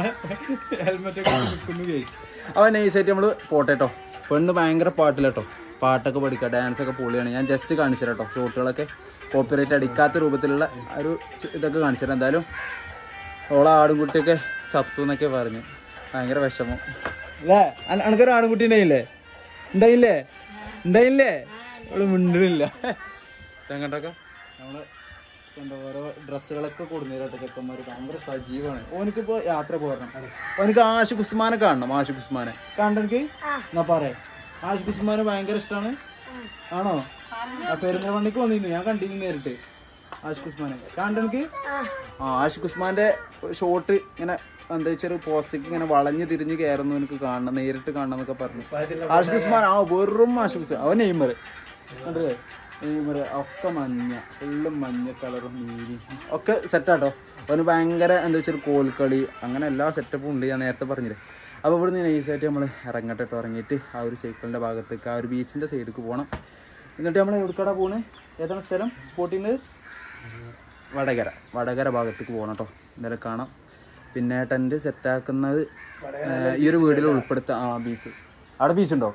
അപ്പോൾ നൈസായിട്ട് നമ്മൾ പോട്ടെ കേട്ടോ പെണ്ണ് ഭയങ്കര പാട്ടില്ല കേട്ടോ പാട്ടൊക്കെ പഠിക്കുക ഡാൻസ് ഒക്കെ പൊളിയാണ് ഞാൻ ജസ്റ്റ് കാണിച്ചു തരാം കേട്ടോ ഷോട്ടുകളൊക്കെ കോപ്പിറൈറ്റ് അടിക്കാത്ത രൂപത്തിലുള്ള ആ ഒരു ചെ- ഇതൊക്കെ കാണിച്ചു തരാം എന്തായാലും ഓളെ ആടുംകുട്ടിയൊക്കെ ചത്തു എന്നൊക്കെ പറഞ്ഞു ഭയങ്കര വിഷമം അല്ലേ അനക്കൊരു ആടുംകുട്ടി ഉണ്ടായില്ലേ ഉണ്ടായില്ലേ ഉണ്ടായില്ലേ അവള് മിണ്ടുന്നില്ല എങ്ങോട്ടൊക്കെ നമ്മള് എന്താ ഓരോ ഡ്രസ്സുകളൊക്കെ കൊടുന്നേരട്ടെ ചെക്കന്മാർ ഭയങ്കര സജീവമാണ് ഓനിക്കിപ്പോ യാത്ര പോരണം ഓനിക്ക് ആഷ് കുസ്മാനെ കാണണം ആഷ് കുസ്മാനെ കാണണ്ട എനിക്ക് എന്നാ പറയാ ആഷ് കുസ്മാനെ ഭയങ്കര ഇഷ്ടമാണ് ആണോ ആ പെരുന്നാൾ വണ്ടിക്ക് വന്നിരുന്നു ഞാൻ കണ്ടിരുന്നു നേരിട്ട് ആഷിഖ് ഉസ്മാനെ കണ്ടെനിക്ക് ആ ആഷിഖ് ഉസ്മാന്റെ ഷോട്ട് ഇങ്ങനെ എന്താ വെച്ചാൽ പോസ്റ്റിക്ക് ഇങ്ങനെ വളഞ്ഞ് തിരിഞ്ഞ് കയറുന്നു എനിക്ക് കാണണം നേരിട്ട് കാണണം എന്നൊക്കെ പറഞ്ഞു ആഷിഖ് ഉസ്മാൻ ആ വെറും ആഷിഖ് ഉസ്മാൻ അവൻ നെയ്മർ കണ്ടില്ലേ നെയ്മർ ഒക്കെ മഞ്ഞ ഫുള്ളും മഞ്ഞ കളറും നീലി ഒക്കെ സെറ്റാട്ടോ അവന് ഭയങ്കര എന്താ വെച്ചാൽ കോൽക്കളി അങ്ങനെ എല്ലാ സെറ്റപ്പും ഉണ്ട് ഞാൻ നേരത്തെ പറഞ്ഞില്ലേ അപ്പോൾ ഇവിടുന്ന് നൈസായിട്ട് നമ്മൾ ഇറങ്ങട്ടെ കേട്ടോ ഇറങ്ങിയിട്ട് ആ ഒരു സൈക്കിളിൻ്റെ ഭാഗത്തേക്ക് ആ ഒരു ബീച്ചിൻ്റെ സൈഡിലേക്ക് പോകണം എന്നിട്ട് നമ്മൾ എവിടെക്കടാ പോണ് ഏതാണ് സ്ഥലം സ്പോട്ടിങ് വടകര വടകര ഭാഗത്തേക്ക് പോകണം കേട്ടോ എന്തായാലും കാണാം പിന്നെ ടെൻറ്റ് സെറ്റാക്കുന്നത് ഈ ഒരു വീടിൽ ഉൾപ്പെടുത്ത ആ ബീച്ച് അവിടെ ബീച്ച് ഉണ്ടോ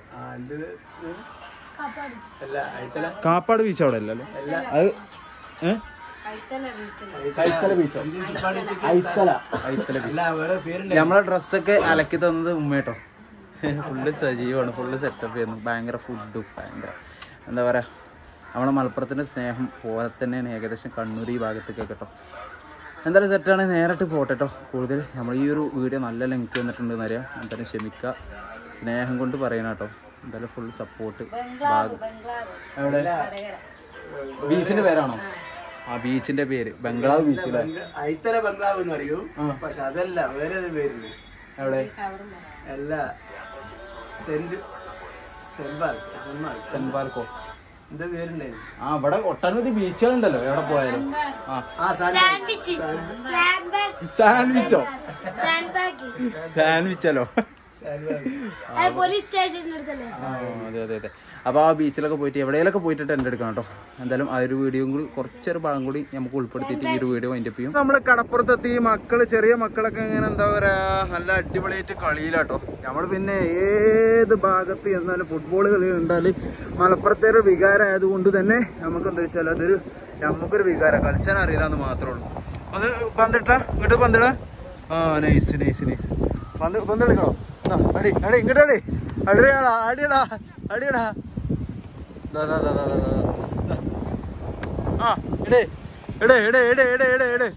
കാപ്പാട് ബീച്ച് അവിടെ അല്ലല്ലോ അത് ഏ? ഐത്തല ബീച്ചോ ഐത്തല ഐത്തല ബീച്ച് നമ്മളെ ഡ്രസ്സൊക്കെ അലക്കി തന്നത് ഉമ്മേട്ടോ ഫുള്ള് സജീവമാണ് ഫുള്ള് സെറ്റപ്പ് ചെയ്യുന്നു ഭയങ്കര ഫുഡും ഭയങ്കര എന്താ പറയാ നമ്മളെ മലപ്പുറത്തിന്റെ സ്നേഹം പോലെ തന്നെയാണ് ഏകദേശം കണ്ണൂർ ഈ ഭാഗത്തേക്ക് കേട്ടോ എന്തായാലും സെറ്റാണ് നേരിട്ട് പോട്ടെ കേട്ടോ കൂടുതൽ നമ്മൾ ഈ ഒരു വീഡിയോ നല്ല ലെങ്ത് വന്നിട്ടുണ്ടെന്ന് അറിയാം എന്തായാലും ക്ഷമിക്കുക സ്നേഹം കൊണ്ട് പറയണം കേട്ടോ എന്തായാലും ഫുൾ സപ്പോർട്ട് ഭാഗം എവിടെ ബീച്ചിന്റെ പേരാണോ ആ ബീച്ചിന്റെ പേര് ബംഗ്ലാവ് ബീച്ചിലെ ഐത്തല ബംഗ്ലാവ് എന്ന് പറയൂ പക്ഷെ അതല്ല വേറെ ഒരു പേരുണ്ട് എവിടെ അല്ല saint saint park saint saint പാർക്കോ എന്താ പേരുണ്ടായിരുന്നു ആ ഇവിടെ ഒട്ടനവധി ബീച്ചുകളുണ്ടല്ലോ എവിടെ പോയാലും ആ ആ സാൻ സാൻഡ്വിച്ച് സാൻഡ്ബാഗ് സാൻഡ്വിച്ചോ സാൻഡ്ബാഗ് സാൻഡ്വിച്ചല്ലോ അത് പോലീസ് സ്റ്റേഷനിൽ അടുത്തല്ലേ ആ, അതെ അതെ അതെ അപ്പോൾ ആ ബീച്ചിലൊക്കെ പോയിട്ട് എവിടെയെങ്കിലൊക്കെ പോയിട്ട് ടെൻ്റ് എടുക്കണം കേട്ടോ എന്തായാലും ആ ഒരു വീഡിയോയും കൂടി കുറച്ചൊരു ഭാഗം കൂടി നമുക്ക് ഉൾപ്പെടുത്തിയിട്ട് ഈ ഒരു വീഡിയോ വൈൻഡപ്പ് ചെയ്യും നമ്മൾ കടപ്പുറത്തെത്തി മക്കള് ചെറിയ മക്കളൊക്കെ ഇങ്ങനെ എന്താ പറയാ നല്ല അടിപൊളിയായിട്ട് കളിയിലാട്ടോ നമ്മൾ പിന്നെ ഏത് ഭാഗത്ത് എന്നാലും ഫുട്ബോൾ കളി ഉണ്ടാല് മലപ്പുറത്തെ ഒരു വികാരം ആയതുകൊണ്ട് തന്നെ നമുക്ക് എന്താ വെച്ചാൽ അതൊരു നമുക്കൊരു വികാരം കളിച്ചാൻ അറിയില്ല എന്ന് മാത്രമേ ഉള്ളൂ അത് പന്തിട്ട ഇങ്ങോട്ട് പന്തിട ആ നൈസ് നൈസ് നൈസ് പന്ത് പന്ത് കളിക്കണോ ആ, അടി അടി ഇങ്ങോട്ട് അടി അടിയടാ അടിയടാ അടിയടാ ദാ, ദാ, ദാ, ദാ, ദാ, ദാ. ആ ഇടേ ഇടേ ഇടേ ഇടേ ഇടേ ഇടേ ഇടേ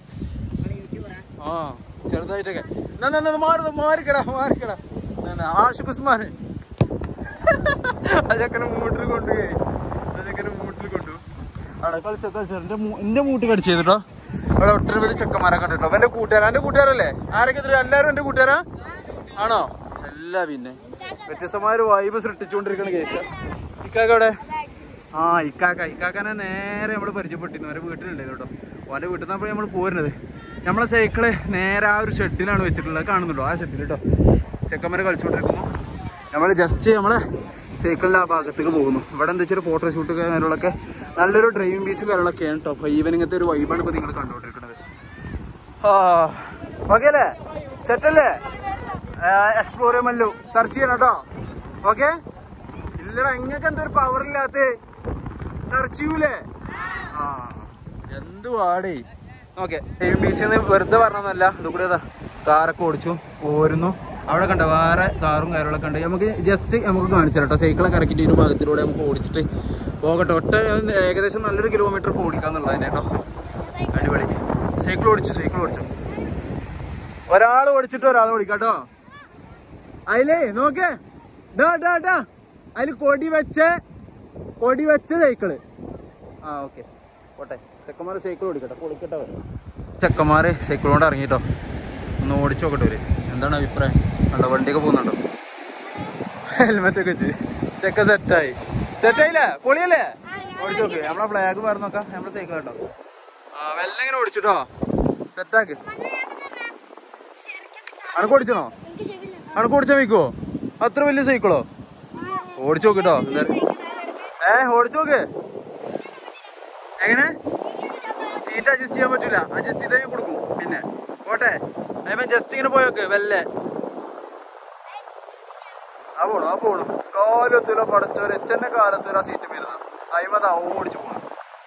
ആ ചെറുതായിട്ടൊക്കെ എന്നാ, എന്നാ, എന്നാ, മാറി മാറിക്കടാ മാറിക്കടാ ആഷിഖ് ഉസ്മാൻ അതൊക്കെ മൂട്ടിൽ കൊണ്ടുപോയി അതൊക്കെ മൂട്ടിൽ കൊണ്ടു അവിടെ കളിച്ച കളിച്ച എന്റെ എന്റെ മൂട്ടി കടിച്ചു കേട്ടോ അവിടെ ഒട്ടനവധി ചെക്കന്മാരൊക്കെ ഉണ്ട് കേട്ടോ എന്റെ കൂട്ടുകാരാ എന്റെ കൂട്ടുകാരല്ലേ ആരൊക്കെ ഇതിൽ എല്ലാവരും എന്റെ കൂട്ടുകാരാ ആണോ അല്ല പിന്നെ വ്യത്യസ്തമായ ഒരു വൈബ് സൃഷ്ടിച്ചുകൊണ്ടിരിക്കണ കേശ ഇക്കാക്ക അവിടെ ആ ഇക്കാക്ക ഇക്കാക്കനെ നേരെ നമ്മൾ പരിചയപ്പെട്ടിരുന്നു അവരെ വീട്ടിലുണ്ടായിരുന്നു കേട്ടോ അവൻ്റെ വീട്ടിൽ നിന്നപ്പോൾ നമ്മൾ പോരുന്നത് നമ്മളെ സൈക്കിള് നേരെ ആ ഒരു ഷെഡിലാണ് വെച്ചിട്ടുള്ളത് കാണുന്നുണ്ടോ ആ ഷെഡിൽ കേട്ടോ ചെക്കന്മാരെ കളിച്ചുകൊണ്ടിരിക്കുന്നു നമ്മൾ ജസ്റ്റ് നമ്മളെ സൈക്കിളിൻ്റെ ആ ഭാഗത്തേക്ക് പോകുന്നു ഇവിടെ എന്താ വെച്ചാൽ ഫോട്ടോ ഷൂട്ട് കാര്യങ്ങളൊക്കെ നല്ലൊരു ഡ്രൈവിംഗ് ബീച്ച് കാര്യങ്ങളൊക്കെയാണ് കേട്ടോ അപ്പോൾ ഈവനിങ്ങത്തെ ഒരു വൈബാണ് ഇപ്പോൾ നിങ്ങൾ കണ്ടുകൊണ്ടിരിക്കുന്നത് ആ ഓക്കെ അല്ലേ സെറ്റല്ലേ എക്സ്പ്ലോർ ചെയ്യാമല്ലോ സെർച്ച് ചെയ്യണം കേട്ടോ ഓക്കെ ഇല്ലടാ ഇങ്ങക്ക് എന്തൊരു പവർ ഇല്ലാത്ത സെർച്ച് ചെയ്യൂലേ ആ എന്തുവാടേ ഓക്കെ ബീച്ചിൽ നിന്ന് വെറുതെ പറഞ്ഞതല്ല ഇത് കൂടെ ഇതാ കാറൊക്കെ ഓടിച്ചു പോരുന്നു അവിടെ കണ്ട വേറെ കാറും കാര്യങ്ങളൊക്കെ ഉണ്ട് നമുക്ക് ജസ്റ്റ് നമുക്ക് കാണിച്ചു കേട്ടോ സൈക്കിളൊക്കെ ഇറക്കിയിട്ട് ഈ ഒരു ഭാഗത്തിലൂടെ നമുക്ക് ഓടിച്ചിട്ട് പോകട്ടെ ഒറ്റ ഏകദേശം നല്ലൊരു കിലോമീറ്റർ ഒക്കെ ഓടിക്കാന്നുള്ളത് തന്നെ കേട്ടോ അടിപൊളി സൈക്കിൾ ഓടിച്ചു സൈക്കിൾ ഓടിച്ചു ഒരാൾ ഓടിച്ചിട്ട് ഒരാൾ ഓടിക്കാട്ടോ അതിലേ നോക്കേ ഡാ ഡാ ഡാ അതിൽ കൊടി വെച്ച കൊടി വെച്ച സൈക്കിള് ആ ഓക്കെ പോട്ടെ ചെക്കന്മാർ സൈക്കിൾ ഓടിക്കട്ടെ പൊളിക്കട്ടെ അവര്. ചെക്കന്മാര് സൈക്കിൾ കൊണ്ട് ഇറങ്ങിട്ടോ ഒന്ന് ഓടിച്ചു നോക്കട്ടെ അവര് എന്താണ് അഭിപ്രായം കണ്ടോ വണ്ടിയൊക്കെ പോകുന്നുണ്ടോ ഹെൽമെറ്റ് ഒക്കെ വെച്ച് ചെക്ക സെറ്റായി സെറ്റായില്ലേ പൊളിയല്ലേ ഓടിച്ചു നോക്ക് നമ്മളെ ഫ്ലാഗ് പറഞ്ഞു നോക്കാം നമ്മളെ സൈക്കിൾ കേട്ടോ ആ വെല്ല ഇങ്ങനെ ഓടിച്ചിട്ടോ സെറ്റാക്ക് അനക്ക് ഓടിച്ചണോ അനക്ക് ഓടിച്ചാ വയ്ക്കുവോ അത്ര വലിയ സൈക്കിളോ ഓടിച്ചു നോക്കിട്ടോ ഏ ഓടിച്ചു നോക്ക് എങ്ങനെ സീറ്റ് അഡ്ജസ്റ്റ് ചെയ്യാൻ പറ്റൂല അഡ്ജസ്റ്റ് ചെയ്തേ കൊടുക്കും പിന്നെ പോട്ടെ അതിപ്പോ ജസ്റ്റ് ഇങ്ങനെ പോയോക്ക് വെല്ലേ ആ പോണു ആ പോണു കാലത്തൂല പടച്ചോര് എച്ചന്റെ കാലത്തൂല സീറ്റ് വരുന്ന അയിമതാ ഓടിച്ചു പോണു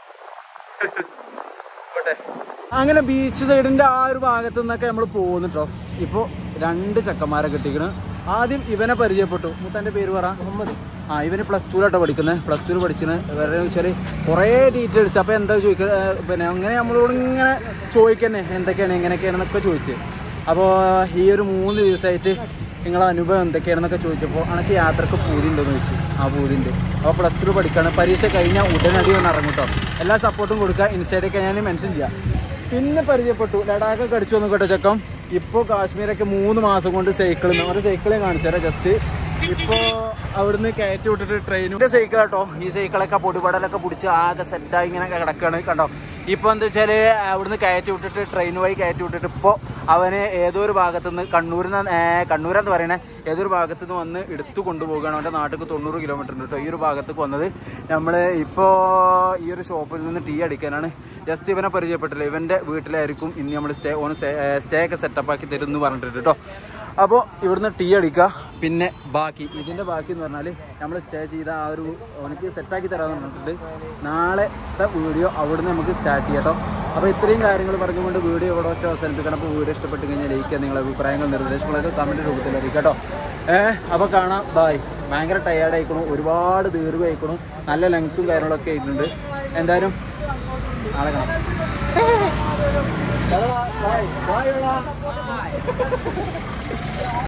പോട്ടെ അങ്ങനെ ബീച്ച് സൈഡിന്റെ ആ ഒരു ഭാഗത്തു നിന്നൊക്കെ നമ്മൾ പോകുന്നുട്ടോ ഇപ്പൊ രണ്ട് ചക്കന്മാരെ കിട്ടിക്കണ് ആദ്യം ഇവനെ പരിചയപ്പെട്ടു മുത്തന്റെ പേര് പറ മുഹമ്മദ് ആ ഇവന് പ്ലസ് ടുവിലാട്ടോ പഠിക്കുന്നത് പ്ലസ് ടുവിൽ പഠിക്കുന്നത് വേറെ വെച്ചാൽ കുറേ ഡീറ്റെയിൽസ് അപ്പോൾ എന്താ ചോദിക്കുക പിന്നെ അങ്ങനെ നമ്മളോട് ഇങ്ങനെ ചോദിക്കന്നെ എന്തൊക്കെയാണ് എങ്ങനെയൊക്കെയാണെന്നൊക്കെ ചോദിച്ച് അപ്പോൾ ഈ ഒരു മൂന്ന് ദിവസമായിട്ട് നിങ്ങളെ അനുഭവം എന്തൊക്കെയാണെന്നൊക്കെ ചോദിച്ചപ്പോൾ എനിക്ക് യാത്രക്ക് പൂതി ഉണ്ടെന്ന് ചോദിച്ചു ആ പൂതി ഉണ്ട് അപ്പോൾ പ്ലസ് ടു പഠിക്കുകയാണ് പരീക്ഷ കഴിഞ്ഞാൽ ഉടനടി ഒന്ന് ഇറങ്ങും കേട്ടോ എല്ലാ സപ്പോർട്ടും കൊടുക്കുക ഇൻസ്റ്റയിലൊക്കെ ഞാൻ മെൻഷൻ ചെയ്യാം പിന്നെ പരിചയപ്പെട്ടു ലഡാക്കൊക്കെ അടിച്ചു വന്നു കേട്ടോ ചക്കം ഇപ്പോൾ കാശ്മീരൊക്കെ മൂന്ന് മാസം കൊണ്ട് സൈക്കിൾ നമ്മുടെ സൈക്കിളെ കാണിച്ചു തരാം ജസ്റ്റ് ഇപ്പോൾ അവിടുന്ന് കയറ്റി വിട്ടിട്ട് ട്രെയിനും സൈക്കിൾ കേട്ടോ ഈ സൈക്കിളൊക്കെ പൊടിപടലൊക്കെ പിടിച്ച് ആകെ സെറ്റായി ഇങ്ങനെ കിടക്കുകയാണ് കണ്ടോ ഇപ്പോൾ എന്താ വെച്ചാൽ അവിടുന്ന് കയറ്റി വിട്ടിട്ട് ട്രെയിൻ വഴി കയറ്റി വിട്ടിട്ട് ഇപ്പോൾ അവന് ഏതോ ഒരു ഭാഗത്തു നിന്ന് കണ്ണൂരിൽ നിന്ന് കണ്ണൂരെന്ന് പറയണേ ഏതൊരു ഭാഗത്തു നിന്ന് വന്ന് എടുത്തു കൊണ്ടുപോവുകയാണ് അവൻ്റെ നാട്ടിൽ തൊണ്ണൂറ് കിലോമീറ്റർ ഉണ്ട് കേട്ടോ ഈ ഒരു ഭാഗത്തേക്ക് വന്നത് നമ്മൾ ഇപ്പോൾ ഈ ഒരു ഷോപ്പിൽ നിന്ന് ടീ അടിക്കാനാണ് ജസ്റ്റ് ഇവനെ പരിചയപ്പെട്ടില്ല ഇവൻ്റെ വീട്ടിലായിരിക്കും ഇന്ന് നമ്മൾ സ്റ്റേ ഓൺ സ്റ്റേ ഒക്കെ സെറ്റപ്പ് ആക്കി തരും എന്ന് പറഞ്ഞിട്ട് കേട്ടോ അപ്പോൾ ഇവിടുന്ന് ടീ അടിക്കുക പിന്നെ ബാക്കി ഇതിൻ്റെ ബാക്കി എന്ന് പറഞ്ഞാൽ നമ്മൾ സ്റ്റേ ചെയ്ത ആ ഒരു അവനക്ക് സെറ്റാക്കി തരാമെന്ന് പറഞ്ഞിട്ടുണ്ട് നാളത്തെ വീഡിയോ അവിടുന്ന് നമുക്ക് സ്റ്റാർട്ട് ചെയ്യാം കേട്ടോ അപ്പോൾ ഇത്രയും കാര്യങ്ങൾ പറഞ്ഞുകൊണ്ട് വീഡിയോ ഇവിടെ വെച്ച് അവസാനിപ്പിക്കണം അപ്പോൾ വീഡിയോ ഇഷ്ടപ്പെട്ട് കഴിഞ്ഞാൽ ലയിക്കുക നിങ്ങളുടെ അഭിപ്രായങ്ങൾ നിർദ്ദേശങ്ങളൊക്കെ കമൻറ്റ് രൂപത്തിൽ അറിയിക്കുക കേട്ടോ ഏഹ് അപ്പോൾ കാണാം ബായ് ഭയങ്കര ടയേർഡ് ആയിക്കണു ഒരുപാട് ദീർഘം ആയിക്കണു നല്ല ലെങ്ത്തും കാര്യങ്ങളൊക്കെ ആയിട്ടുണ്ട് എന്തായാലും നാളെ കാണാം ബൈ ബൈ